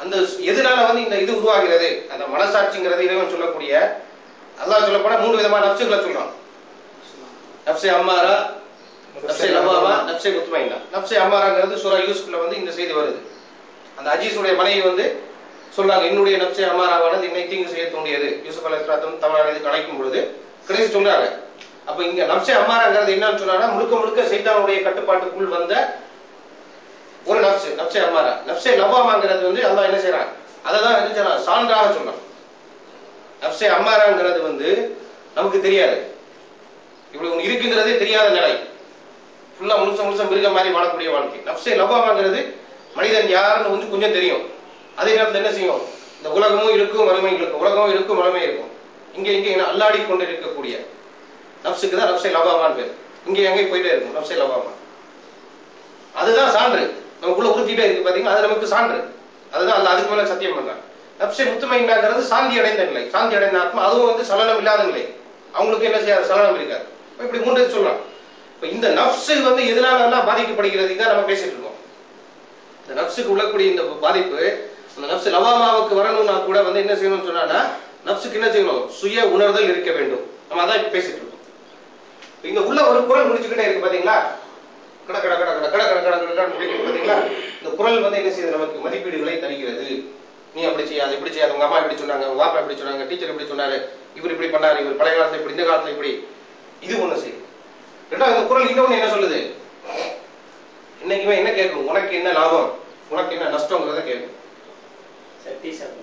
அந்த எதனால வந்து இந்த இது உருவாகிறது அந்த மனசாட்சிங்கிறது இறைவன் சொல்லக்கூடிய அல்லாஹ் சொல்லப்போனா மூணு விதமான நப்சுகளை சொல்றான் நப்சே அம்மாரா நப்சே லவாமா நப்சே முத்மைனா நப்சே அம்மாராங்கிறது சூரா யூசுப்ல வந்து இந்த செய்தி வருது அந்த அஜீஸுடைய மனைவி வந்து சொல்றாங்க என்னுடைய நப்சே அம்மாராவானது என்னை தீங்கு செய்ய தூண்டியது யூசுப் அலைஹிஸ்ஸலாத்தும் தவறான இதுக்கு அழைக்கும் பொழுது கடைசி சொல்றாங்க அப்ப இங்க நப்சே அம்மாராங்கிறது என்னன்னு சொன்னா முழுக்க முழுக்க சைத்தானுடைய கட்டுப்பாட்டுக்குள் வந்த ஒரு நப்சு நப்சே அம்மாரா நப்சே லவாமாங்கிறது வந்து அல்லாஹ் என்ன செய்யறான் அதை தான் என்ன செய்யறான் சான்றாக சொல்றான் நப்சே அம்மாராங்கிறது வந்து நமக்கு தெரியாது இப்படி ஒண்ணு இருக்குங்கிறதே தெரியாத நிலை ஃபுல்லா முழுச முழுச மிருக மாதிரி வாழக்கூடிய வாழ்க்கை நப்சே லவாமாங்கிறது மனிதன் யாருன்னு வந்து கொஞ்சம் தெரியும் அதே நேரத்தில் என்ன செய்யும் இந்த உலகமும் இருக்கும் வறுமையும் இருக்கும் உலகமும் இருக்கும் வறுமையும் இருக்கும் இங்க இங்க என்ன அல்லாடி கொண்டு இருக்கக்கூடிய நப்சுக்கு தான் நப்சே லவாமான்னு பேர் இங்க எங்கே போயிட்டே இருக்கும் நப்சே லவாமா அதுதான் சான்று நமக்குள்ள உறுத்திட்டே இருக்கு பாத்தீங்கன்னா அது நமக்கு சான்று அதுதான் அல்ல அதுக்கு மேல சத்தியம் பண்றான் நப்சே முத்துமைங்கிறது சாந்தி அடைந்த நிலை சாந்தி அடைந்த ஆத்மா அதுவும் வந்து சலனம் இல்லாத நிலை அவங்களுக்கு என்ன செய்யாது சலனம் இருக்காது இப்ப இப்படி மூன்று சொல்லலாம் இப்ப இந்த நப்சு வந்து எதனால எல்லாம் பாதிக்கப்படுகிறது இதான் நம்ம பேசிட்டு இருக்கோம் இந்த நப்சுக்கு உள்ளக்கூடிய இந்த பாதிப்பு அந்த நப்சு லவாமாவுக்கு வரணும்னா கூட வந்து என்ன செய்யணும்னு சொன்னா நப்சுக்கு என்ன செய்யணும் சுய உணர்தல் இருக்க வேண்டும் நம்ம அதான் இப்ப பேசிட்டு இருக்கோம் இப்ப இந்த உள்ள ஒரு குரல் முடிச்சுக்கிட்டே இருக்கு பாத்தீங்களா கட கட கட கட கட கட கட கட கட முடிக்கிறது பாத்தீங்களா இந்த குரல் வந்து என்ன செய்யுது நமக்கு மதிப்பீடுகளை தருகிறது நீ அப்படி செய்யாது இப்படி செய்யாது உங்க அம்மா இப்படி சொன்னாங்க உங்க பாப்பா இப்படி சொன்னாங்க டீச்சர் இப்படி சொன்னாரு இவர் இப்படி பண்ணாரு இவர் பழைய காலத்துல இப்படி இந்த காலத்துல இப்படி இது ஒண்ணு செய்யும் ரெண்டாவது இந்த குரல் இன்னொன்னு என்ன சொல்லுது இன்னைக்குமே என்ன கேட்கும் உனக்கு என்ன லாபம் உனக்கு என்ன நஷ்டங்கிறத கேட்கும் சக்தி சக்தி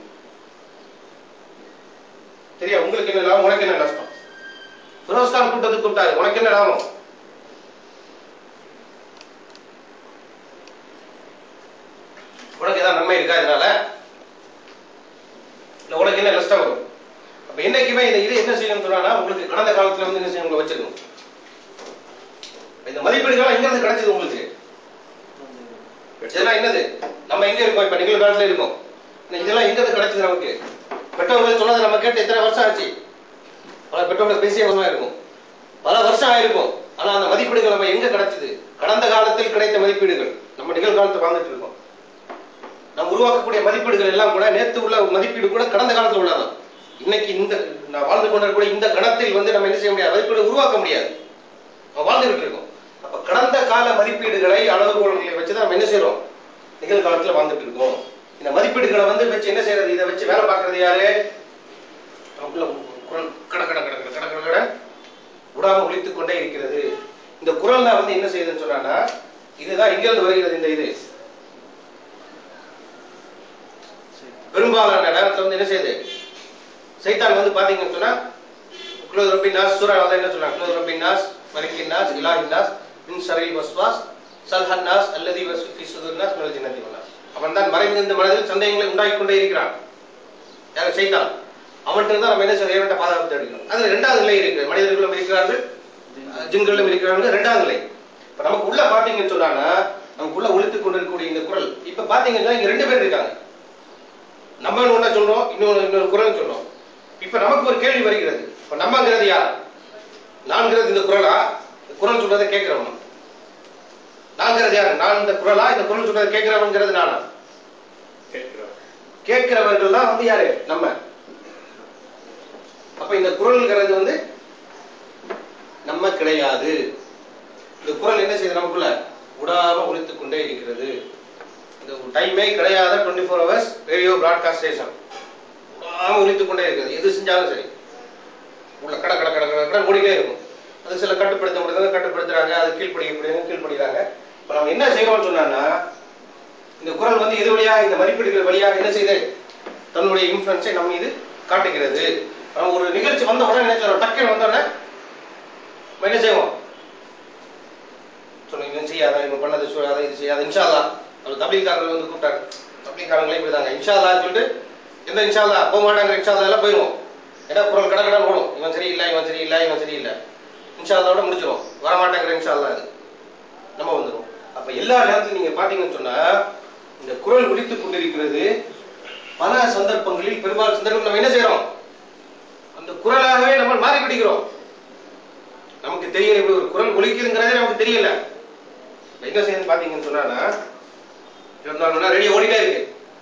சரியா உங்களுக்கு என்ன லாபம் உனக்கு என்ன நஷ்டம் பிரோஸ்கான் கூட்டத்துக்கு கூப்பிட்டாரு உனக்கு என்ன லாபம் உனக்கு ஏதாவது நன்மை இருக்கா இதனால இல்ல உனக்கு என்ன நஷ்டம் வரும் அப்ப என்னைக்குமே இந்த இது என்ன செய்யணும்னு சொன்னா உங்களுக்கு கடந்த காலத்துல வந்து என்ன செய்யணும் உங்களை வச்சிருக்கணும் இந்த மதிப்பீடுகள் எங்க இருந்து கிடைச்சது உங்களுக்கு இதெல்லாம் என்னது நம்ம எங்க இருக்கோம் இப்ப நிகழ்காலத்துல இருக்கோம் ஆனா இதெல்லாம் எங்க இருந்து கிடைச்சது நமக்கு பெற்றோர்கள் சொன்னதை நம்ம கேட்டு எத்தனை வருஷம் ஆச்சு பல பெற்றோர்கள் பேசிய வருஷமா இருக்கும் பல வருஷம் ஆயிருக்கும் ஆனா அந்த மதிப்பீடுகள் நம்ம எங்க கிடைச்சது கடந்த காலத்தில் கிடைத்த மதிப்பீடுகள் நம்ம நிகழ்காலத்தை வாழ்ந்துட்டு இருக்கோம் நம்ம உருவாக்கக்கூடிய மதிப்பீடுகள் எல்லாம் கூட நேத்து உள்ள மதிப்பீடு கூட கடந்த காலத்துல உள்ளதான் இன்னைக்கு இந்த நான் வாழ்ந்து கொண்டிருக்கக்கூடிய இந்த கணத்தில் வந்து நம்ம என்ன செய்ய முடியாது மதிப்பீடு உருவாக்க முடியாது நம்ம வாழ்ந்துகிட்டு இருக்கோம் அப்ப கடந்த கால மதிப்பீடுகளை அளவுகோல்களை வச்சுதான் நம்ம என்ன செய்யறோம் நிகழ்காலத்துல வாழ்ந்துட்டு இருக்கோம் இந்த மதிப்பீடுகளை வந்து வச்சு என்ன செய்யறது இதை வச்சு வேலை பார்க்கறது யாரு நமக்குள்ள குரல் கட கட கட கட கட கட கட விடாம ஒழித்துக் கொண்டே இருக்கிறது இந்த குரல்ல வந்து என்ன செய்யுதுன்னு சொன்னா இதுதான் எங்க இருந்து வருகிறது இந்த இது பெரும்பாலான நேரத்துல வந்து என்ன செய்யுது சைத்தான் வந்து பாத்தீங்கன்னு சொன்னா குலோத் ரப்பி நாஸ் சூரா வந்து என்ன சொன்னா குலோத் ரப்பி நாஸ் மலிக்கின் நாஸ் இலாஹின் நாஸ் மின் ஷரில் வஸ்வாஸ் சல்ஹன் நாஸ் அல்லதி வஸ் ஃபி சுதுர் நாஸ் மினல் ஜின்னத்தி வன் நாஸ் அவன் தான் மறைந்திருந்த மனதில் சந்தேகங்களை உண்டாக்கி கொண்டே இருக்கிறான் யார் சைத்தான் அவன்கிட்ட தான் நம்ம என்ன செய்ய இறைவன்ட்ட பாதுகாப்பு தேடிக்கணும் அதுல ரெண்டாவது நிலை இருக்கு மனிதர்களும் இருக்கிறார்கள் அஹ் ஜின்களும் இருக்கிறார்கள் ரெண்டாவது நிலை இப்ப நமக்கு உள்ள பாத்தீங்கன்னு சொன்னா நமக்கு உள்ள ஒழித்துக் கொண்டிருக்கக்கூடிய இந்த குரல் இப்ப பாத்தீங்கன்னா இங்க ரெண்டு பேர் இருக்காங்க நம்ம ஒண்ணா சொல்றோம் இன்னொரு இன்னொரு குரல் சொல்றோம் இப்ப நமக்கு ஒரு கேள்வி வருகிறது இப்ப நம்மங்கிறது யார் நான்கிறது இந்த குரலா இந்த குரல் சொல்றதை கேட்கிறவன் நான்கிறது யார் நான் இந்த குரலா இந்த குரல் சொல்றதை கேட்கிறவன்கிறது நானா கேட்கிறோம் கேட்கிறவர்கள் தான் வந்து யாரு நம்ம அப்ப இந்த குரல்ங்கிறது வந்து நம்ம கிடையாது இந்த குரல் என்ன செய்யுது நமக்குள்ள விடாம ஒழித்துக் கொண்டே இருக்கிறது இந்த டைமே கிடையாத twenty four hours radio broadcast station விடாம ஒழித்துக் கொண்டே இருக்குது எது செஞ்சாலும் சரி உள்ள கட கட கட கட கட மூடிட்டே இருக்கும் அது சில கட்டுப்படுத்த முடியாத கட்டுப்படுத்துறாங்க அது கீழ்ப்படிக்கக்கூடியவங்க கீழ்ப்படிக்கிறாங்க இப்ப நம்ம என்ன செய்யறோம்னு சொன்னா இந்த குரல் வந்து எது வழியாக இந்த மதிப்பீடுகள் வழியாக என்ன செய்யுது தன்னுடைய இன்ஃபுளுன்ஸை நம்ம இது காட்டுகிறது நம்ம ஒரு நிகழ்ச்சி வந்த உடனே என்ன செய்யறோம் டக்குன்னு வந்த உடனே நம்ம என்ன செய்வோம் சொல்லுங்க இவன் செய்யாத இவன் பண்ணது சொல்லாத இது செய்யாத இன்ஷா அல்லாஹ் அவர் தபிலிக்காரர்கள் வந்து கூப்பிட்டாங்க தபிலிக்காரங்களே இப்படிதாங்க இன்ஷா அல்லாஹ் சொல்லிட்டு எந்த இன்ஷா அல்லாஹ் போக மாட்டாங்க இன்ஷா அல்லாஹ் எல்லாம் போயிடுவோம் ஏன்னா குரல் கடை கடை ஓடும் இவன் சரியில்லை இவன் சரியில்லை இவன் சரியில்லை இன்ஷா அல்லாவோட முடிச்சிடும் வர மாட்டாங்கிற இன்ஷா அல்லாஹ் அது நம்ம வந்துடும் அப்ப எல்லா நேரத்திலும் நீங்க பாத்தீங்கன்னு சொன்னா இந்த குரல் ஒலித்துக் கொண்டிருக்கிறது பல சந்தர்ப்பங்களில் பெரும்பாலும் சந்தர்ப்பம் நம்ம என்ன செய்யறோம் அந்த குரலாகவே நம்ம மாறி பிடிக்கிறோம் நமக்கு தெரியல இப்படி ஒரு குரல் ஒலிக்குதுங்கிறதே நமக்கு தெரியல இப்ப என்ன செய்யணும் பாத்தீங்கன்னு சொன்னா இருந்தாலும் ரேடியோ ஓடிட்டே இருக்கு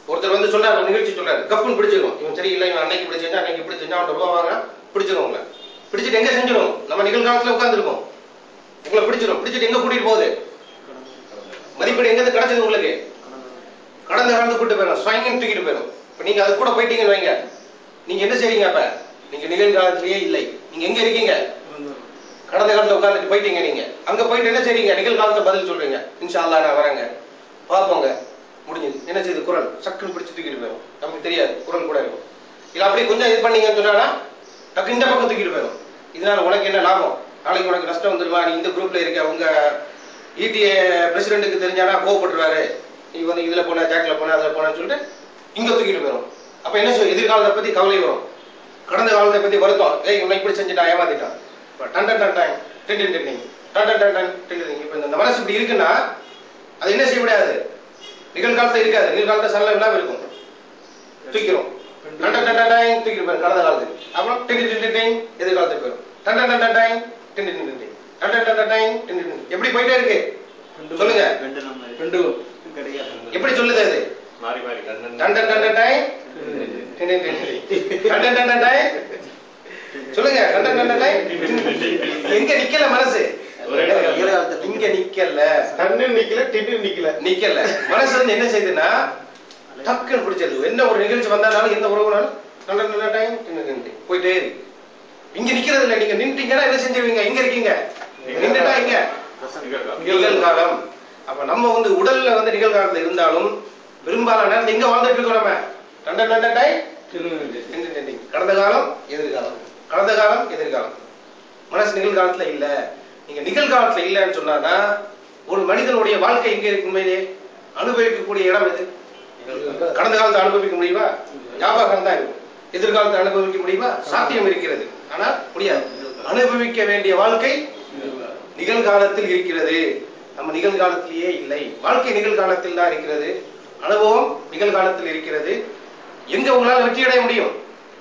ஒருத்தர் வந்து சொல்றாரு ஒரு நிகழ்ச்சி சொல்றாரு கப்புன்னு பிடிச்சிருக்கும் இவன் சரியில்லை இவன் அன்னைக்கு பிடிச்சு செஞ்சா அன்னைக்கு இப்படி செஞ்சா அவன் ரூபா வாங்க பிடிச்சிரும் உங்களை பிடிச்சிட்டு எங்க செஞ்சிடும் நம்ம நிகழ்காலத்துல உட்காந்துருக்கோம் உங்களை பிடிச்சிடும் பிடிச்சிட்டு எங்க கூட்டிட்டு போகுது மதிப்பீடு எங்க இருந்து கிடைச்சது உங்களுக்கு கடந்த காலத்துக்கு கூட்டு போயிடும் ஸ்வைங்கன்னு தூக்கிட்டு போயிடும் இப்ப நீங்க அது கூட போயிட்டீங்கன்னு வைங்க நீங்க என்ன செய்றீங்க அப்ப நீங்க நிகழ்காலத்திலேயே இல்லை நீங்க எங்க இருக்கீங்க கடந்த காலத்துல உட்கார்ந்துட்டு போயிட்டீங்க நீங்க அங்க போயிட்டு என்ன செய்றீங்க நிகழ்காலத்துல பதில் சொல்றீங்க இன்ஷா அல்லாஹ் நான் வரேங்க பாப்போங்க முடிஞ்சது என்ன செய்யுது குரல் சக்குன்னு பிடிச்சு தூக்கிட்டு போயிடும் நமக்கு தெரியாது குரல் கூட இருக்கும் இல்ல அப்படியே கொஞ்சம் இது பண்ணீங்கன்னு சொன்னா டக்கு இந்த பக்கம் தூக்கிட்டு போயிடும் இதனால உனக்கு என்ன லாபம் நாளைக்கு உனக்கு நஷ்டம் வந்துருமா நீ இந்த குரூப்ல இருக்க உங்க இடிஏ பிரசிடென்ட்டுக்கு தெரிஞ்சானா கோவப்பட்டுருவாரு நீ வந்து இதுல போன ஜாக்ல போன அதுல போனேன்னு சொல்லிட்டு இங்க தூக்கிட்டு போயிடும் அப்ப என்ன சொல்லும் எதிர்காலத்தை பத்தி கவலை வரும் கடந்த காலத்தை பத்தி வருத்தம் ஏய் இவனை இப்படி செஞ்சுட்டான் ஏமாத்திட்டான் இப்ப டன் டன் டன் டன் டின் டின் டின் டின் டன் டன் டன் டன் டின் டின் டின். இப்ப இந்த மனசு இப்படி இருக்குன்னா அது என்ன செய்ய முடியாது நிகழ்காலத்துல இருக்காது நிகழ்காலத்துல சரளம் இல்லாம இருக்கும் தூக்கிறோம் டன் டன் டன் டன் டன் தூக்கிட்டு போயிடும் கடந்த காலத்துக்கு அப்புறம் டின் டின் டின் டின் டின் எதிர்காலத்துக்கு போயிடும் டன் டன் டன் டன் டன் டின் டின் டின் டின் டின். டன் டன் டன் டன் டன் டின் டின் டின். எப்படி போயிட்டே இருக்கு சொல்லுங்க பெண்டுலம் எப்படி சொல்லுது அது மாறி மாறி டன் டன் டன் டன் டன் டின் டின் டின் டின். டன் டன் டன் டன் டன். சொல்லுங்க டன் டன் டன் டன் டன். எங்க நிக்கல மனசு இங்க நிக்கல தன்னு நிக்கல டின்னு நிக்கல நிக்கல மனசு வந்து என்ன செய்யுதுன்னா டக்குன்னு பிடிச்சது என்ன ஒரு நிகழ்ச்சி வந்தாலும் எந்த உறவுனாலும் டன் டன் டன் டன் டின் டின் டின். போயிட்டே இருக்கு இங்க நிக்கிறது இல்ல நீங்க நின்றுட்டீங்கன்னா என்ன செஞ்சுவீங்க எங்க இருக்கீங்க நின்றுட்டா இங்க நிகழ்காலம் அப்ப நம்ம வந்து உடல்ல வந்து நிகழ்காலத்துல இருந்தாலும் பெரும்பாலான நேரத்துல எங்க வாழ்ந்துட்டு இருக்கோம் நம்ம டன் டன் டன் டன் டன். டின் டின் டின் டின். கடந்த காலம் எதிர்காலம் கடந்த காலம் எதிர்காலம் மனசு நிகழ்காலத்துல இல்ல நீங்க நிகழ்காலத்துல இல்லைன்னு சொன்னாதான் ஒரு மனிதனுடைய வாழ்க்கை எங்க இருக்கு உண்மையிலே அனுபவிக்கக்கூடிய இடம் எது கடந்த காலத்தை அனுபவிக்க முடியுமா ஞாபகம் தான் இருக்கும் எதிர்காலத்தை அனுபவிக்க முடியுமா சாத்தியம் இருக்கிறது ஆனா முடியாது அனுபவிக்க வேண்டிய வாழ்க்கை நிகழ்காலத்தில் இருக்கிறது நம்ம நிகழ்காலத்திலேயே இல்லை வாழ்க்கை நிகழ்காலத்தில் தான் இருக்கிறது அனுபவம் நிகழ்காலத்தில் இருக்கிறது எங்க உங்களால வெற்றி அடைய முடியும்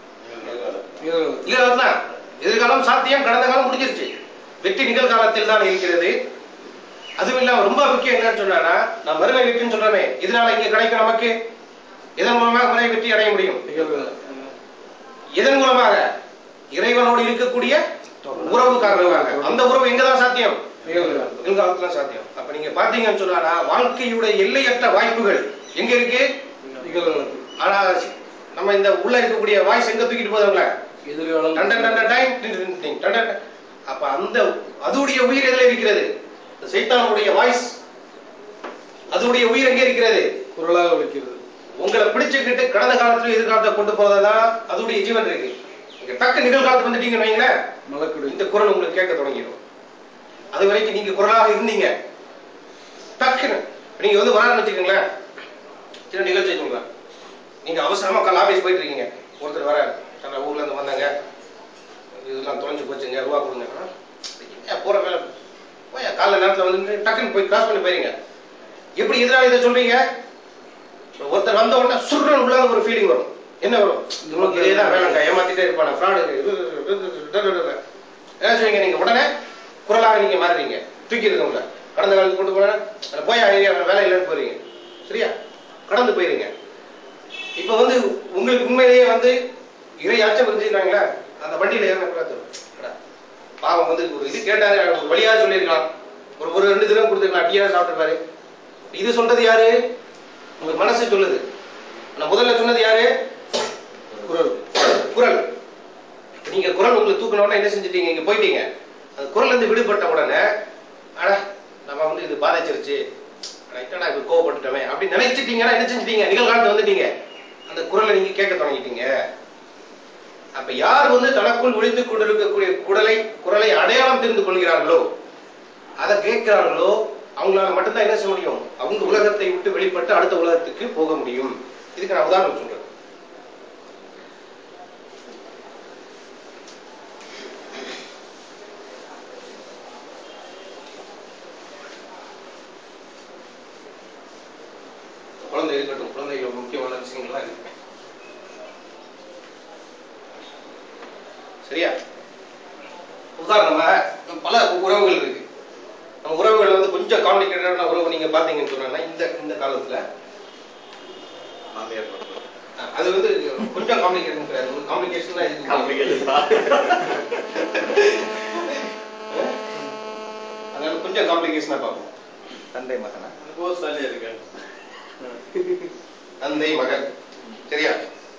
நிகழ்காலம் தான் எதிர்காலம் சாத்தியம் கடந்த காலம் முடிஞ்சிருச்சு வெற்றி நிகழ்காலத்தில் தான் இருக்கிறது அதுவும் இல்லாம ரொம்ப முக்கியம் என்னன்னு சொன்னா நான் மறுமை வெற்றின்னு சொல்றேனே இதனால இங்க கிடைக்கும் நமக்கு இதன் மூலமாக மறுமை வெற்றி அடைய முடியும் எதன் மூலமாக இறைவனோடு இருக்கக்கூடிய உறவு காரணமாக அந்த உறவு எங்கதான் சாத்தியம் நிகழ்காலத்துல சாத்தியம் அப்ப நீங்க பாத்தீங்கன்னு சொன்னா வாழ்க்கையுடைய எல்லையற்ற வாய்ப்புகள் எங்க இருக்கு ஆனா நம்ம இந்த உள்ள இருக்கக்கூடிய வாய்ஸ் எங்க தூக்கிட்டு போதவங்கள எதிர்காலம் டன் டன் டன் டன் டன் டின் டின் டின் டன் டன் டன். அப்ப அந்த அதுடைய உயிர் எதுல இருக்கிறது இந்த சைத்தானுடைய வாய்ஸ் அதுடைய உயிர் எங்க இருக்கிறது குரலாக ஒழிக்கிறது உங்களை பிடிச்சுக்கிட்டு கடந்த காலத்துல எதிர்காலத்தை கொண்டு போறதுதான் அதுடைய ஜீவன் இருக்கு நீங்க டக்கு நிகழ்காலத்துக்கு வந்துட்டீங்கன்னு வைங்களேன் மலக்குடி இந்த குரல் உங்களுக்கு கேட்க தொடங்கிடும் அது வரைக்கும் நீங்க குரலாக இருந்தீங்க டக்குன்னு இப்ப நீங்க வந்து வரான்னு வச்சுக்கோங்களேன் சின்ன நிகழ்ச்சி வச்சுக்கலாம் நீங்க அவசரமா கால் ஆபீஸ் போயிட்டு இருக்கீங்க ஒருத்தர் வர சார் ஊர்ல இருந்து வந்தாங்க இதெல்லாம் தொலைஞ்சு போச்சுங்க ரூபா கொடுங்க ஆ, ஏன் போற வேலை போய் காலைல நேரத்துல வந்து டக்குன்னு போய் கிராஸ் பண்ணி போயிருங்க எப்படி எதிராக இதை சொல்றீங்க இப்ப ஒருத்தர் வந்த உடனே சுருன்னு உள்ள ஒரு ஃபீலிங் வரும் என்ன வரும் நமக்கு இதேதான் வேலைங்க ஏமாத்திட்டே இருப்பான ஃப்ராடு என்ன செய்வீங்க நீங்க உடனே குரலாக நீங்க மாறுறீங்க தூக்கி இருக்கவங்க கடந்த காலத்துக்கு கொண்டு போனா அதுல போய் ஐயா வேலை இல்லைன்னு போறீங்க சரியா கடந்து போயிருங்க இப்ப வந்து உங்களுக்கு உண்மையிலேயே வந்து இறை அச்சம் இருந்துச்சுனாங்களா அந்த வண்டியில ஏறின கூட தரும். அடா, பாவம் வந்து ஒரு இது கேட்டாரு ஒரு வழியா சொல்லியிருக்கலாம் ஒரு ஒரு ரெண்டு தினம் கொடுத்துருக்கலாம் டீயா சாப்பிட்டுருப்பாரு இது சொல்றது யாரு உங்க மனசு சொல்லுது ஆனா முதல்ல சொன்னது யாரு குரல் குரல் நீங்க குரல் உங்களுக்கு தூக்கின உடனே என்ன செஞ்சிட்டீங்க இங்க போயிட்டீங்க அந்த குரல்ல இருந்து விடுபட்ட உடனே அட நம்ம வந்து இது பாதிச்சிருச்சு அட, என்னடா இப்ப கோவப்பட்டுட்டோமே அப்படி நினைச்சிட்டீங்கன்னா என்ன செஞ்சிட்டீங்க நிகழ்காலத்து வந்துட்டீங்க அந்த குரலை நீங்க கேட்க தொடங்கிட்டீங்க அப்ப யார் வந்து தனக்குள் ஒளித்துக் கொண்டிருக்கக்கூடிய குடலை குரலை அடையாளம் தெரிந்து கொள்கிறார்களோ அதை கேட்கிறார்களோ அவங்களால மட்டும்தான் என்ன செய்ய முடியும் அவங்க உலகத்தை விட்டு வெளிப்பட்டு அடுத்த உலகத்துக்கு போக முடியும் இதுக்கு நான் உதாரணம் சொல்றேன் குழந்தை இருக்கட்டும் குழந்தைகள் முக்கியமான விஷயங்கள்லாம் இருக்கு சரியா உதாரணமா பல உறவுகள் இருக்கு நம்ம உறவுகள் வந்து கொஞ்சம் காம்ப்ளிகேட்டடான உறவு நீங்க பாத்தீங்கன்னு சொன்னா இந்த இந்த காலத்துல ஃபேமிலியா இருக்கும் அது வந்து கொஞ்சம் காம்ப்ளிகேஷன் கிடையாது ஒரு காம்ப்ளிகேஷன் தான் இருக்கு காம்ப்ளிகேஷன் அதனால கொஞ்சம் காம்ப்ளிகேஷனா பார்ப்போம் தந்தை மகனா அனுபவசாலியா இருக்காங்க தந்தை மகன் சரியா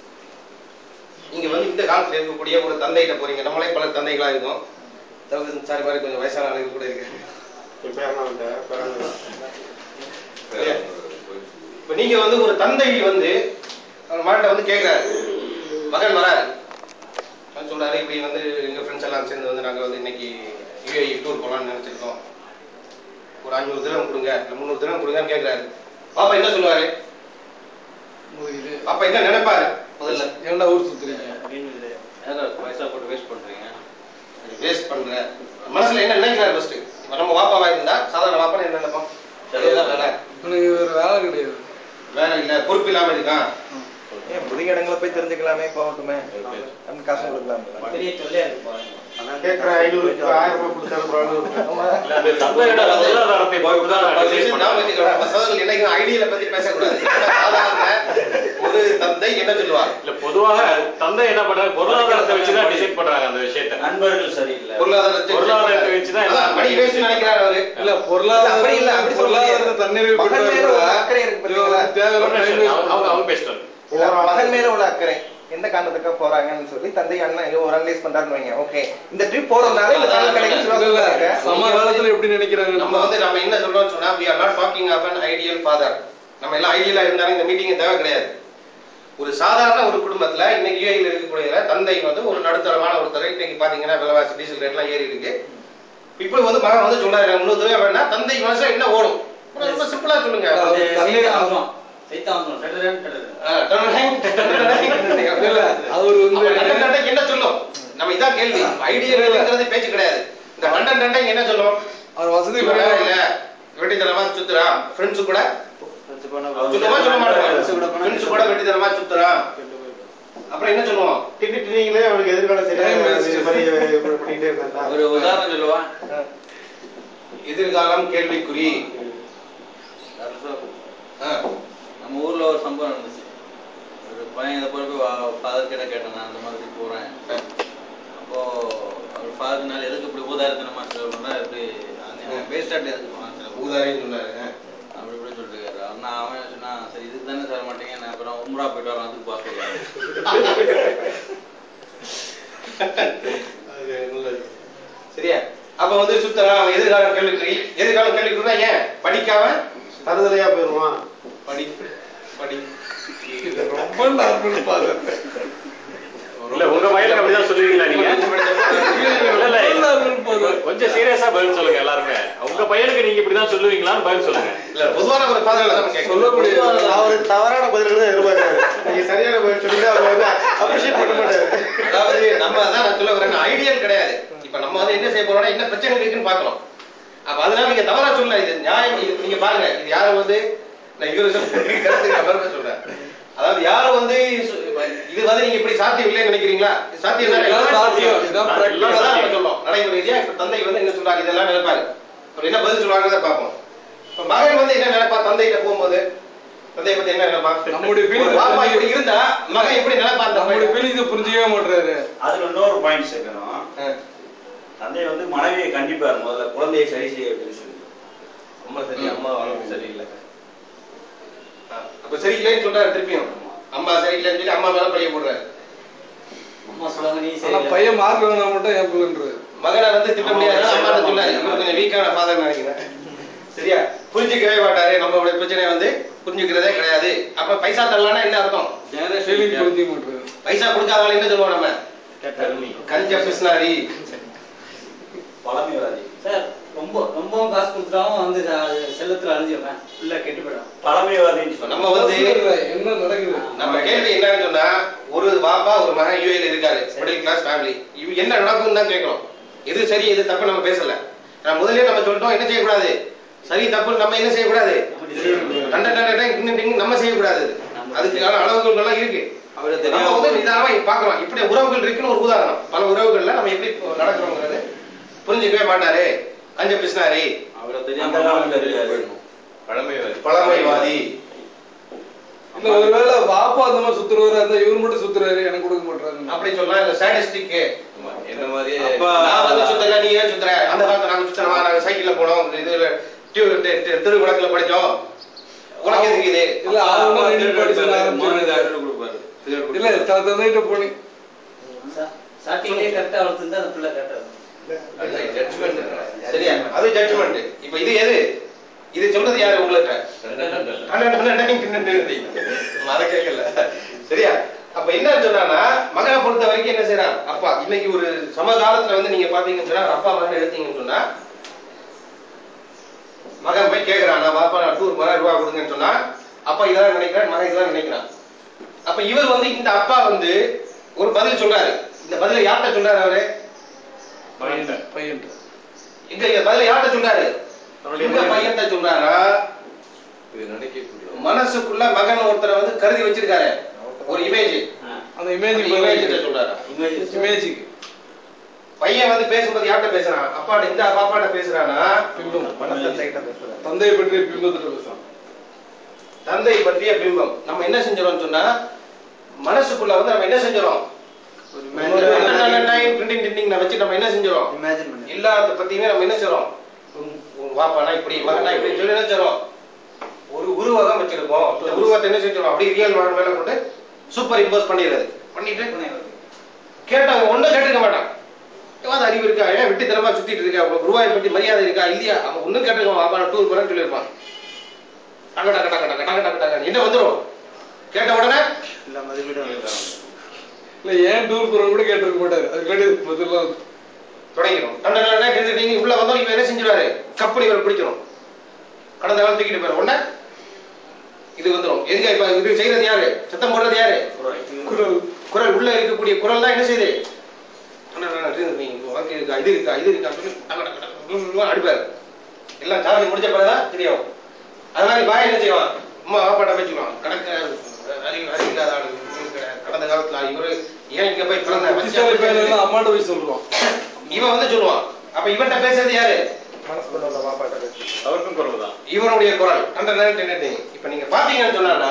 இங்க வந்து இந்த காலத்துல இருக்கக்கூடிய ஒரு தந்தைகிட்ட போறீங்க நம்மளே பல தந்தைகளா இருக்கோம் தவிர சாரி மாதிரி கொஞ்சம் வயசான ஆளுங்க கூட இருக்கு என் பேரனா வந்த பேரனா சரியா? இப்ப நீங்க வந்து ஒரு தந்தை வந்து அவர் மகன்கிட்ட வந்து கேட்கிறாரு மகன் வராரு அவன் சொல்றாரு இப்படி வந்து எங்க ஃப்ரெண்ட்ஸ் எல்லாம் சேர்ந்து வந்து நாங்க வந்து இன்னைக்கு யூஏஇ டூர் போலாம்னு நினைச்சிருக்கோம் ஒரு அஞ்சூறு தினம் கொடுங்க இல்ல முந்நூறு தினம் கொடுங்கன்னு கேட்கிறாரு பாப்பா என்ன சொல்லுவாரு இது பாப்பா என்ன நினைப்பாரு முதல்ல ஏன்டா ஊர் சுத்துறீங்க ஏன்னா பைசா போட்டு வேஸ்ட் பண்றீங்க வேஸ்ட் பண்ற மனசுல என்ன நினைக்கிறாரு ஃபர்ஸ்ட் நம்ம வாப்பாவா இருந்தா சாதாரண வாப்பா என்ன நினைப்போம் இதேதான் வேலை உனக்கு ஒரு வேலை கிடையாது வேலை இல்ல பொறுப்பு இல்லாம இருக்கான் ஏன் புதிய இடங்களை போய் தெரிஞ்சுக்கலாமே போகட்டுமே அப்படின்னு காசு கொடுக்கலாம்ல பெரிய தொல்லையா இருக்கு பாருங்க கேட்கிற ஐநூறுக்கு ஆயிரம் ரூபாய் கொடுத்து அனுப்புறாங்க ஆமா. இல்ல அது தந்தையோட பொருளாதாரத்தை பார்த்து தான் நான் decide பண்ணேன். நம்ம சகோதரர்கள் என்னைக்கும் ஐடியலை பத்தி பேசக்கூடாது சாதாரண ஒரு தந்தை என்ன சொல்லுவார் இல்ல பொதுவாக தந்தை என்ன பண்றாங்க பொருளாதாரத்தை வச்சுதான் டிசைட் பண்றாங்க அந்த விஷயத்தை நண்பர்கள் சரியில்லை பொருளாதாரத்தை பொருளாதாரத்தை வச்சுதான் அதான் மணி வேஸ்ட் நினைக்கிறார் அவரு இல்ல பொருளாதார அப்படி இல்ல, அப்படி சொல்ல பொருளாதாரத்தை தன்னிறைவு மகன் மேல ஒரு அக்கறை இருக்கு பாத்தீங்களா? ஒரு நிமிஷம், அவங்க அவங்க- அவங்க பேசிட்டாங்க இல்ல, மகன் மேல உள்ள அக்கறை எந்த காரணத்துக்காக போறாங்கன்னு சொல்லி தந்தை அண்ணன் ஏதோ ஒரு அனலைஸ் பண்றாருன்னு வைங்க ஓகே இந்த ட்ரிப் போறதுனால இந்த காலம் கிடைக்கும் இல்ல, இல்ல, சம காலத்துல எப்படி நம்ம நினைக்கிறாங்க வந்து நம்ம என்ன சொல்றோம்னு சொன்னா we are not talking of an ideal father நம்ம எல்லாம் ஐடியலா இருந்தாலும் இந்த மீட்டிங் தேவை கிடையாது ஒரு சாதாரண ஒரு குடும்பத்துல இன்னைக்கு யூஏல இருக்கக்கூடிய தந்தை வந்து ஒரு நடுத்தரமான ஒருத்தர் இன்னைக்கு பாத்தீங்கன்னா விலைவாசி டீசல் ரேட்லாம் ஏறி இருக்கு இப்போ வந்து மகன் வந்து சொல்றாரு முன்னூறு தடவை வேணா தந்தை மனசுல என்ன ஓடும் ரொம்ப சிம்பிளா சொல்லுங்க தண்ணீர் சைத்தா வந்துடும் சட்டரன் சட்டரன் ஆ, டொடடங், டொடடங். இல்ல, அவர் வந்து அப்ப லண்டன் டண்டங் என்ன சொல்லும் நம்ம இதான் கேள்வி ஐடியல்ங்கிறது பேச்சு கிடையாது இந்த லண்டன் டண்டங் என்ன சொல்லும் அவர் வசதி இவன் வேலை குறைவா- இல்ல வெட்டித்தனமா சுத்துறான் ஃப்ரெண்ட்ஸ் கூட சொல்லுமா சொல்ல மாட்டோம் ஃப்ரெண்ட்ஸ் கூட வெட்டித்தனமா சுத்துறான் அப்புறம் என்ன சொல்லுவோம் திட்டிட்டு நீங்களே அவனுக்கு எதிர்காலம் Time waste. சரியா மாதிரி பண்ணிட்டே இருந்தா ஒரு உதாரணம் சொல்லுவான் எதிர்காலம் கேள்விக்குறி ஆ, நம்ம ஊர்ல ஒரு சம்பவம் நடந்துச்சு ஒரு பையன் இதை போய் ஃபாதர் கிட்ட கேட்டேன் நான் அந்த மாதிரி போறேன் அப்போ அவர் ஃபாதர்னால எதுக்கு இப்படி ஊதாரத்தனமா செலவு பண்றா இப்படி வேஸ்டாட்டு எதுக்கு போனான் செலவு ஊதாரின்னு சொன்னாரு ஆ. அப்படி இப்படி சொல்லிட்டு இருக்காரு அவன் நான் அவன் சொன்னா சரி இதுக்கு தானே தர மாட்டேங்க நான் அப்புறம் உம்ரா போயிட்டு வரேன் அதுக்கு பார்க்கலாம் அது நல்லது. சரியா அப்ப வந்து சுத்தலாம் அவன் எதிர்காலம் கேள்விக்குறி எதிர்காலம் கேள்விக்குறினா ஏன் படிக்காம தருதலையா போயிருவான் படி படி ரொம்ப நார்மல் பாக்குறது இல்ல உங்க வயலுக்கு அப்படிதான் சொல்லுவீங்களா நீங்க இல்ல, இல்ல, ரொம்ப நார்மல் பாக்குறது கொஞ்சம் சீரியஸா பதில் சொல்லுங்க எல்லாருமே உங்க பையனுக்கு நீங்க இப்படிதான் சொல்லுவீங்களான்னு பதில் சொல்லுங்க இல்ல பொதுவான ஒரு பாதையில நம்ம கேட்கணும் சொல்லக்கூடிய அவரு தவறான பதில் தான் எதிர்பார்க்கிறாரு நீங்க சரியான பதில் சொல்லி அவர் வந்து அப்ரிஷியேட் பண்ண மாட்டாரு அதாவது நம்ம அதான் நான் சொல்ல வரேன் ஐடியல் கிடையாது இப்ப நம்ம வந்து என்ன செய்ய போறோம்னா என்ன பிரச்சனை இருக்குன்னு பார்க்கணும் அப்ப அதனால நீங்க தவறா சொல்லல இது நியாயம் இது நீங்க பாருங்க இது யாரும் வந்து நான் இவரு கருத்துக்கு அப்புறமே சொல்றேன் அதாவது யாரும் வந்து சு- இது வந்து நீங்க இப்படி சாத்தியம் இல்லைன்னு நினைக்கிறீங்களா இது சாத்தியம் தானே? இதெல்லாம் சாத்தியம். இதான் நான் practical. எல்லாம் தான் நம்ம சொல்றோம். நடைமுறை ரீதியா இப்ப தந்தை வந்து என்ன சொல்றாரு இதெல்லாம் நினைப்பாரு அப்புறம் என்ன பதில் சொல்றாங்கிறத பார்ப்போம் இப்ப மகன் வந்து என்ன நினைப்பா தந்தைகிட்ட போகும்போது தந்தையை பத்தி என்ன நினைப்பா நம்முடைய feelings ஒரு பாப்பா இப்படி இருந்தா மகன் எப்படி நினைப்பா அந்த நம்மளுடைய பையன்? ஃபீலிங்ஸ் புரிஞ்சுக்கவே மாட்டாரு அதுல இன்னொரு பாயிண்ட் சேர்க்கணும் ஆ. தந்தை வந்து மனைவியை கண்டிப்பார் முதல்ல குழந்தையை சரி செய்ய அப்படின்னு சொல்லி அம்மா சரி அம்மா வளர்ப்பு சரியில்லை ஆ, அப்ப சரியில்லைன்னு சொல்றாரு திருப்பியும் அம்மா சரியில்லைன்னு சொல்லி அம்மா மேல பழிய போடுறாரு அம்மா சொல்லுவாங்க நீ ஆனா சரி பையன் மார்க் வாங்கினா மட்டும் என் பிள்ளைன்றது மகனை வந்து திட்ட முடியாது அம்மா சொன்னாரு இவர் கொஞ்சம் வீக்கான ஃபாதர் நினைக்கிறேன் சரியா புரிஞ்சுக்கவே மாட்டாரு நம்மளுடைய பிரச்சனை வந்து புரிஞ்சுக்கிறதே கிடையாது அப்ப பைசா தரலான்னா என்ன அர்த்தம் ஃபீலிங் புரிஞ்சுக்க மாட்டாரு பைசா கொடுக்காதவங்க என்ன சொல்லுவோம் நம்ம கஞ்ச பிஸ்னாரி பழமைவாதி சார் ரொம்ப ரொம்பவும் காசு கொடுத்துட்டாலும் வந்து அது செல்லத்துல அழிஞ்சிடுறேன் இல்ல கெட்டு போயிடும் பழமைவாதின்னு சொன்னா நம்ம வந்து என்ன நடக்குது நம்ம கேள்வி என்னன்னு சொன்னா ஒரு பாப்பா ஒரு மகன் யூஏல இருக்காரு மிடில் கிளாஸ் ஃபேமிலி இவ என்ன நடக்கும்னு தான் கேட்கிறோம் எது சரி எது தப்பு நம்ம பேசல நான் முதல்லயே நம்ம சொல்லிட்டோம் என்ன செய்யக்கூடாது சரி தப்பு நம்ம என்ன செய்யக்கூடாது கண்ட கண்ட டிங்கு டிங்கு நம்ம செய்யக்கூடாது அதுக்கான அளவுகள் எல்லாம் இருக்கு அவரை நம்ம வந்து நிதானமா பாக்குறோம் இப்படி உறவுகள் இருக்குன்னு ஒரு உதாரணம் பல உறவுகள்ல நம்ம எப்படி நடக்கிறோங்கிறது புரிஞ்சுக்கவே மாட்டாரு கஞ்ச பிசினாரி அவரை அந்த தெரியாம காலத்துல வெளியே இருக்காரு. போயிடணும் பழமைவாதி பழமைவாதி இல்ல ஒருவேளை பாப்பா அந்த மாதிரி சுத்துறவரா இருந்தா இவர் மட்டும் சுத்துறாரு எனக்கு கொடுக்க மாட்டாரு அப்படி சொல்லலாம் இல்ல ஸ்டாட்டிஸ்டிக் என்ன மாதிரி நான் வந்து சுத்தல நீ ஏன் சுத்துற அந்த காலத்துல நாங்க சுத்தனமா நாங்க சைக்கிள்ல போனோம் இதுல டியூ- தெ- தெ- திருவிளக்குல படிச்சோம் உனக்கு எதுக்கு இது இல்ல அவங்க ரெண்டு படிச்சு ஆரம்பிச்சு கொடுப்பாரு இல்ல த- தந்தைகிட்ட போனி ஸ்டார்டிங்லேயே கரெக்டா வளர்த்துருந்தா அந்த பிள்ளை கரெக்டா ஜட்ஜ்மெண்ட் சரியா அது ஜட்ஜ்மெண்ட் இப்ப இது எது இது சொல்றது யாரு உங்கள்கிட்ட அதை கேட்கல சரியா அப்ப என்ன சொன்னா மகனை பொறுத்த வரைக்கும் என்ன செய்யறான் அப்பா இன்னைக்கு ஒரு சமகாலத்துல வந்து நீங்க பாத்தீங்கன்னு சொன்னா அப்பா மகன் எடுத்தீங்கன்னு சொன்னா மகன் போய் கேக்குறான் நான் பாப்பா நான் டூர் போறேன் ரூபா கொடுங்கன்னு சொன்னா அப்பா இதெல்லாம் நினைக்கிறான் மகன் இதெல்லாம் நினைக்கிறான் அப்ப இவர் வந்து இந்த அப்பா வந்து ஒரு பதில் சொல்றாரு இந்த பதில யார்கிட்ட சொல்றாரு அவரு பையன் இங்க இங்க பதில யார்கிட்ட சொல்றாரு இந்த பையன்கிட்ட சொல்றாரா இது நினைக்கக்கூடிய மனசுக்குள்ள மகன் ஒருத்தரை வந்து கருதி வச்சிருக்காரு ஒரு இமேஜ் அந்த இமேஜ் இமேஜ் சொல்றாரா இமேஜுக்கு பையன் வந்து பேசும்போது யார்கிட்ட பேசுறான் அப்பாட்ட இந்த பாப்பாட்ட பேசுறானா பிம்பம் மனசத்தைகிட்ட பேசுறேன் தந்தையை பற்றி பிம்பத்துல பேசுறான் தந்தை பற்றிய பிம்பம் நம்ம என்ன செஞ்சோம்னு சொன்னா மனசுக்குள்ள வந்து நம்ம என்ன செஞ்சோம் பிரிண்டிங் டிண்டிங் வச்சு நம்ம என்ன செஞ்சோம் இமேஜின் பண்ணி எல்லாத்த பத்தியுமே நம்ம என்ன செய்றோம் உன் உன் வாப்பானா இப்படி மகனா இப்படி சொல்லி என்ன செய்றோம் ஒரு உருவகம் வச்சிருக்கோம் இந்த உருவத்தை என்ன செஞ்சோம் அப்படியே ரியல் மகன் மேல கொண்டு சூப்பர் இம்போஸ் பண்ணிடுறது பண்ணிட்டு கேட்டவன் ஒண்ணும் கேட்டிருக்க மாட்டான் ஏதாவது அறிவு இருக்கா ஏன் விட்டு தரமா சுத்திட்டு இருக்கா உனக்கு ரூபாயை பத்தி மரியாதை இருக்கா இல்லையா அவன் ஒண்ணும் கேட்டிருக்க வாப்பா நான் டூர் போறேன்னு சொல்லியிருப்பான் டக டக டக டக டக டக டக என்ன வந்துரும் கேட்ட உடனே இல்ல மதிப்பீடு இல்ல ஏன் டூர் போற கூட கேட்டிருக்க மாட்டாரு அது கேட்டு பதிலாம் தொடங்கிடும் டண்ட டண்ட டண்ட நீங்க உள்ள வந்தோம் இவன் என்ன செஞ்சிருவாரு கப்பல் இவர் பிடிக்கணும் கடந்த காலம் தூக்கிட்டு போயிரு உடனே இது வந்துரும் எதுக்கு இப்ப இது செய்யறது யாரு சத்தம் போடுறது யாரு குரல் குரல் உள்ள இருக்கக்கூடிய குரல் தான் என்ன செய்யுது டண்ட டண்ட டண்ட நீ உனக்கு இருக்கா இது இருக்கா இது இருக்கா சொல்லி டக டக டக டக அடிப்பாரு எல்லாம் சார்ஜ் முடிஞ்ச பிறகுதான் தெரியும் அது மாதிரி பாய் என்ன செய்வான் அம்மா வாப்பாட்ட பேச்சுவான் கணக்கு அறிவு அறிவு இல்லாத ஆளு கடந்த காலத்துல இவரு ஏன் இங்க போய் பிறந்த புத்திசாலி பையன் எல்லாம் அம்மாட்ட போய் சொல்லுவான் இவன் வந்து சொல்லுவான் அப்ப இவன்கிட்ட பேசுறது யாரு மனசுக்குள்ள உள்ள பாப்பாட்ட பேசு அவருக்கும் குரல் தான் இவனுடைய குரல் அந்த நேரத்தை இப்ப நீங்க பாத்தீங்கன்னு சொன்னா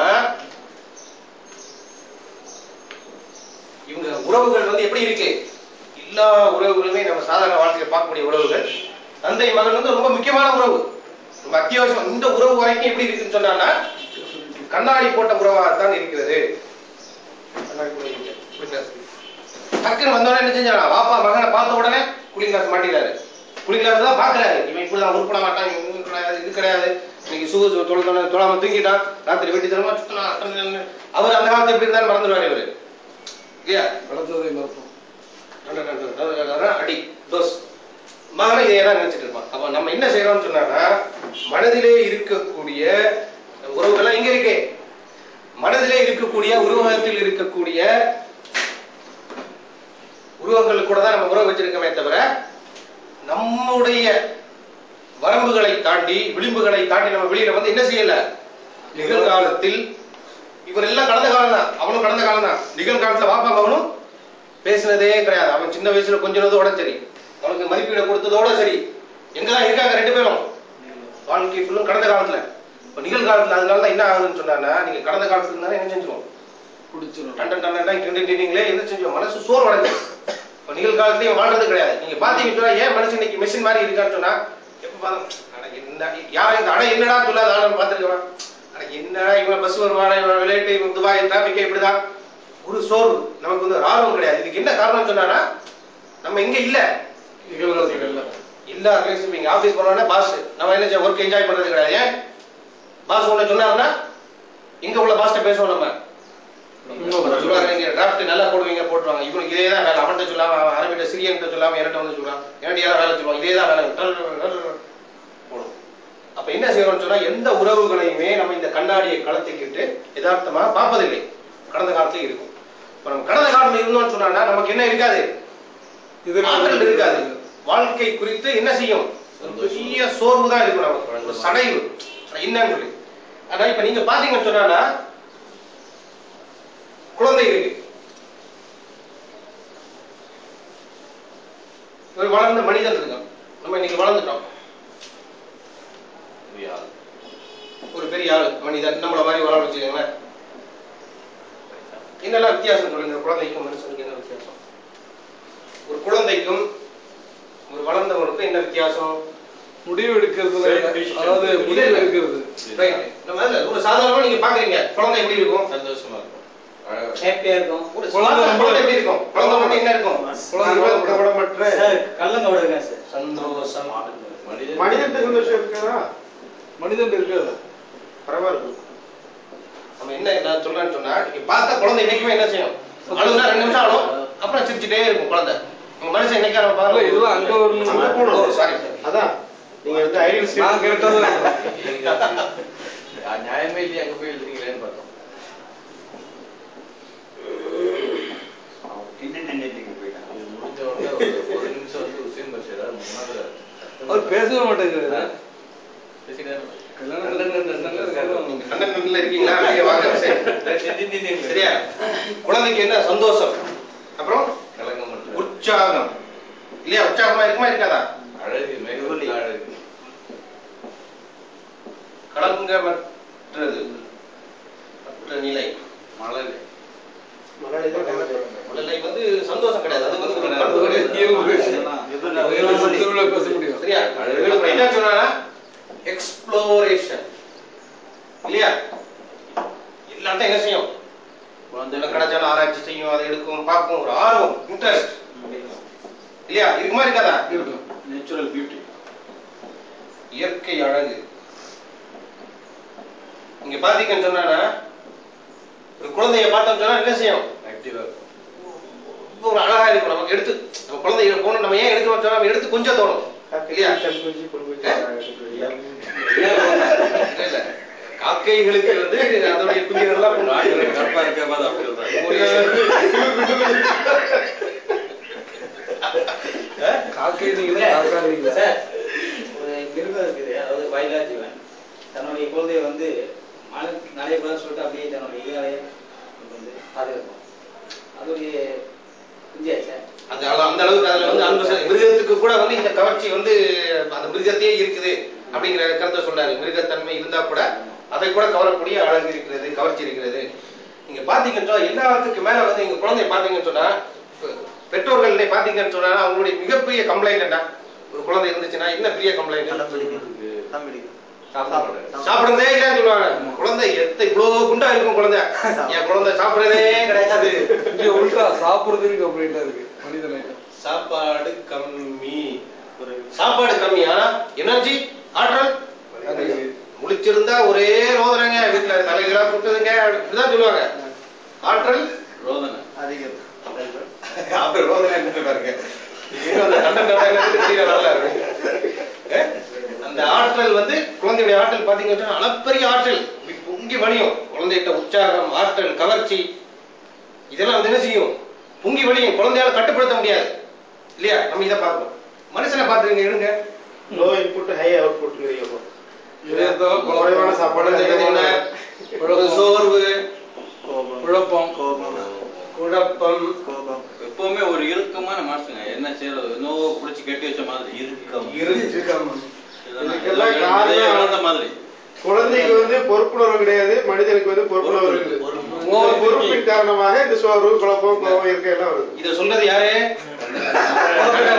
இவங்க உறவுகள் வந்து எப்படி இருக்கு எல்லா உறவுகளுமே நம்ம சாதாரண வாழ்க்கையை பார்க்கக்கூடிய உறவுகள் தந்தை மகன் வந்து ரொம்ப முக்கியமான உறவு ரொம்ப அத்தியாவசியம் இந்த உறவு வரைக்கும் எப்படி இருக்குன்னு சொன்னா கண்ணாடி போட்ட உறவாகத்தான் இருக்கிறது கண்ணாடி போட்ட இருக்கு. இப்படி பேசு. டக்குன்னு வந்தோடனே என்ன செஞ்சானா வாப்பா மகனை பார்த்த உடனே குளிர் கிளாஸ் மாட்டிக்கிறாரு குளிர் கிளாஸ் தான் பாக்குறாரு இவன் இப்படிதான் உருப்பட மாட்டான் இவன் இது கிடையாது இது கிடையாது இன்னைக்கு சூ தொழுதோட தொழாம தூங்கிட்டான் ராத்திரி வெட்டி தரமா சுத்தனா அவர் அந்த காலத்துல எப்படி இருந்தாலும் மறந்துடுவாரு இவரு இல்லையா நடந்ததை மறப்போம் அடி டோஸ் மகனை இதே தான் நினைச்சிட்டு இருப்பான் அப்ப நம்ம என்ன செய்யறோம்னு சொன்னா மனதிலே இருக்கக்கூடிய உறவுகள் எங்க இருக்கு மனதிலே இருக்கக்கூடிய உருவகத்தில் இருக்கக்கூடிய உருவங்கள் கூட தான் நம்ம உறவு வச்சிருக்கோமே தவிர நம்முடைய வரம்புகளை தாண்டி விளிம்புகளை தாண்டி நம்ம வெளியில வந்து என்ன செய்யல நிகழ்காலத்தில் இவர் எல்லாம் கடந்த காலம் தான் அவனும் கடந்த காலம் தான் நிகழ்காலத்துல வாப்பா அவனும் பேசினதே கிடையாது அவன் சின்ன வயசுல கொஞ்சினதோட சரி அவனுக்கு மதிப்பீடு கொடுத்ததோட சரி எங்கதான் இருக்காங்க ரெண்டு பேரும் வாழ்க்கை ஃபுல்லும் கடந்த காலத்துல இப்ப நிகழ்காலத்துல அதனால தான் என்ன ஆகுதுன்னு சொன்னா நீங்க கடந்த காலத்துல இருந்தாலும் என்ன செஞ்சுவோம் குடிச்சிடும் டன் டன் டன் டன் கிண்டு கிண்டிங்களே என்ன செஞ்சோம் மனசு சோர்வடைஞ்சு இப்ப நிகழ்காலத்திலயும் வாழ்றது கிடையாது நீங்க பாத்தீங்கன்னு சொன்னா ஏன் மனுஷன் இன்னைக்கு மெஷின் மாதிரி இருக்கான்னு சொன்னா எப்ப பாருங்க அட என்ன யாரும் இந்த அட என்னடா சொல்லாத ஆளுன்னு பாத்துருக்கவன் அட என்னடா இவன் பஸ் வருவானா இவன் விளையாட்டு இவன் துபாய் டிராபிக் இப்படிதான் ஒரு சோர்வு நமக்கு வந்து ஒரு ஆர்வம் கிடையாது இதுக்கு என்ன காரணம் சொன்னா நம்ம இங்க இல்ல நிகழ்காலத்துல இல்ல ரிலேஷன் நீங்க ஆபீஸ் போனோம்னா பாஸ் நம்ம என்ன செய்ய ஒர்க் என்ஜாய் பண்றது கிடையாது ஏன் பாஸ் ஒண்ணு சொன்னாருன்னா இங்க உள்ள பாஸ்ட்ட பேசுவோம் நம்ம சொல்லுவாங்க நீங்க டிராஃப்ட் நல்லா போடுவீங்க போட்டுருவாங்க இவனுக்கு இதே தான் வேலை அவன்கிட்ட சொல்லாம அவன் அரபிட்ட சிரியன்கிட்ட சொல்லாம என்கிட்ட வந்து சொல்லுவான் என்கிட்ட யாரும் வேலை சொல்லுவான் இதே தான் வேலை டல் டல் டல் டல் போடும் அப்ப என்ன செய்யறோம்னு சொன்னா எந்த உறவுகளையுமே நம்ம இந்த கண்ணாடியை கலத்திக்கிட்டு யதார்த்தமா பார்ப்பதில்லை கடந்த காலத்துல இருக்கும் இப்ப நம்ம கடந்த காலத்துல இருந்தோம்னு சொன்னா நமக்கு என்ன இருக்காது ஆற்றல் இருக்காது வாழ்க்கை குறித்து என்ன செய்யும் ஒரு பெரிய சோர்வு தான் இருக்கும் நமக்கு ஒரு சடைவு என்னன்னு சொல்லி ஆனா இப்ப நீங்க பாத்தீங்கன்னு சொன்னா குழந்தை இருக்கு ஒரு வளர்ந்த மனிதன் இருக்கான் நம்ம இன்னைக்கு வளர்ந்துட்டோம் ஒரு பெரிய ஆள் மனிதன் நம்மள மாதிரி வளர வச்சுக்கோங்களேன் என்னெல்லாம் வித்தியாசம் சொல்லுங்க குழந்தைக்கும் மனுஷனுக்கு என்ன வித்தியாசம் ஒரு குழந்தைக்கும் ஒரு வளர்ந்தவனுக்கும் என்ன வித்தியாசம் முடிவு எடுக்கிறதுல அதாவது முடிவு எடுக்கிறது Right. நம்ம இல்ல, ஒரு சாதாரணமா நீங்க பாக்குறீங்க குழந்தை எப்படி இருக்கும் சந்தோஷமா இருக்கும் அழகா ஹாப்பியா இருக்கும் ஒரு குழந்தை சாதாரண ரொம்ப- குழந்தை எப்படி இருக்கும் குழந்தை மட்டும் என்ன இருக்கும் கவனம் கவனமற்ற சார் கள்ளங்க விடுங்க சார் சந்தோஷம் மனிதன் மனிதன் சந்தோஷம் இருக்காதா மனிதன் இருக்காது பரவாயில்ல நம்ம என்ன நான் சொல்றேன்னு சொன்னா நீங்க பார்த்தா குழந்தை என்னைக்குமே என்ன செய்யும் அழுகுனா ரெண்டு நிமிஷம் அழும் அப்புறம் சிரிச்சுட்டே இருக்கும் குழந்தை உங்க மனுஷன் என்னைக்கான இல்ல பாருங்க இதெல்லாம் அங்க அங்க வரணும் போகணும் சாரி அதான் நீங்க வந்து ஐடியல் நான் கரெக்டா தான் இருக்கேன். ஆ, நியாயமே இல்லையே அங்க போய் எழுதுறீங்களேன்னு பார்த்தோம் கிண்டன் டென்டேட்டிங் போயிட்டான் இது முடிஞ்ச உடனே ஒரு- ஒரு நிமிஷம் வந்து உசேன் பஷீரா முன்னாடி அவர் பேசவே மாட்டேங்கிறாரு பேசிட்டே கல்யாணம் பண்ணி ரெண்டு நாள்ல இருக்காரு. நீங்க கண்ணன் கண்ணில் இருக்கீங்களா அப்படியே வாங்க சரி. சரியா குழந்தைக்கு என்ன சந்தோஷம் அப்புறம் கலங்க மாட்டேன் உற்சாகம் இல்லையா உற்சாகமா இருக்குமா இருக்காதா அழகு மிகவும் அழகு கலங்கமற்றது மற்ற நிலை மழலை நிலை வந்து சந்தோஷம் கிடையாது அது வந்து ஒரு அது பண்பு ஒரு கிடையாது. இயல்பு. அதெல்லாம் திருவிழா பேச முடியும் சரியா இவனுக்கு என்ன சொன்னா எக்ஸ்ப்ளோரேஷன் இல்லையா இல்லாட்ட என்ன செய்யும் குழந்தைல கிடைச்சாலும் ஆராய்ச்சி செய்யும் அதை எடுக்கும் பார்க்கும் ஒரு ஆர்வம் இன்ட்ரெஸ்ட் இல்லையா இருக்குமா இருக்காதா இருக்கும் நேச்சுரல் பியூட்டி இயற்கை அழகு இங்க பாத்தீங்கன்னு சொன்னா ஒரு குழந்தைய பார்த்தோம் சொன்னா என்ன செய்யும் ஆக்டிவா ரொம்ப ஒரு அழகா இருக்கும் நமக்கு எடுத்து நம்ம குழந்தைய போகணும் நம்ம ஏன் எடுக்கிறோம் சொன்னா நம்ம எடுத்து கொஞ்சம் தோணும் இல்லையா இல்ல, இல்ல. காக்கைகளுக்கு வந்து அதோடைய குஞ்சுகள் எல்லாம் கொண்டு கற்பா இருக்க மாதிரி அப்படி சொல்றாங்க காக்கை நீங்களா காக்கா நீங்களா சார் ஒரு மிருகம் இருக்குது அதாவது வயலா ஜீவன் தன்னுடைய குழந்தைய வந்து மழை நிறைய கூட சொல்லிட்டு அப்படியே தன்னுடைய இதாலே வந்து பாதுகாக்கும் அதோடைய குஞ்சியா சார் அந்த அளவு- அந்த அளவுக்கு அதுல வந்து அன்பு செலுத்து- மிருகத்துக்கு கூட வந்து இந்த கவர்ச்சி வந்து அந்த மிருகத்தையே இருக்குது அப்படிங்கிற கருத்தை சொல்றாரு மிருகத்தன்மை இருந்தா கூட அதை கூட கவரக்கூடிய அழகு இருக்கிறது கவர்ச்சி இருக்கிறது நீங்க பாத்தீங்கன்னு சொன்னா எல்லாத்துக்கு மேல வந்து எங்க குழந்தைய பாத்தீங்கன்னு சொன்னா பெ- பெற்றோர்கள் இன்னைக்கு பாத்தீங்கன்னு சொன்னா அவங்களுடைய மிகப்பெரிய கம்ப்ளைண்ட் என்ன ஒரு குழந்தை இருந்துச்சுன்னா என்ன பெரிய கம்ப்ளைண்ட் சாப்பிடுறதே இல்லைன்னு சொல்லுவாங்க குழந்தை எத்த இவ்வளவு குண்டா இருக்கும் குழந்தை என் குழந்தை சாப்பிடுறதே கிடையாது இங்க உள்டா சாப்பிடுறதுக்கு கம்ப்ளைண்டா இருக்கு மனிதன் ஐட்டம் சாப்பாடு கம்மி சாப்பாடு கம்மி ஆனா எனர்ஜி ஆற்றல் முழிச்சிருந்தா ஒரே ரோதனைங்க வீட்டுல தலைகளா சுட்டுதுங்க இப்படிதான் சொல்லுவாங்க ஆற்றல் ரோதனை அப்புறம் ரோதனை எப்படி பாருங்க இன்னும் அந்த கண்டன் கடன் தெரியல நல்லா இருக்கு அஹ்? அந்த ஆற்றல் வந்து குழந்தையுடைய ஆற்றல் பாத்தீங்கன்னா அளப்பரிய ஆற்றல் இப்படி பொங்கி வழியும் குழந்தைகிட்ட உற்சாகம் ஆற்றல் கவர்ச்சி இதெல்லாம் வந்து என்ன செய்யும் பொங்கி வழியும் குழந்தையால கட்டுப்படுத்த முடியாது இல்லையா நம்ம இதை பார்க்கணும் மனுஷனை பாத்துருங்க எடுங்க லோ இன்புட் ஹை அவுட்புட் இதயத்தால் குறைவான சாப்பாடு குழந்தைகள் என்ன அதிகமான ஒரு சோர்வு குழப்பம் குழப்பம் எப்பவுமே ஒரு இறுக்கமான மனசுங்க என்ன செய்யறது என்னவோ புடிச்சு கட்டி வச்ச மாதிரி இறுக்கம் இருக்கும் இதுக்கெல்லாம் காரணம் இழந்த மாதிரி குழந்தைக்கு வந்து பொறுப்புணர்வு கிடையாது மனிதனுக்கு வந்து பொறுப்புணர்வு இருக்குது இந்த பொறுப்பின் காரணமாக இந்த சோர்வு குழப்பம் கோபம் இருக்க எல்லாம் வருது இத சொன்னது யாரு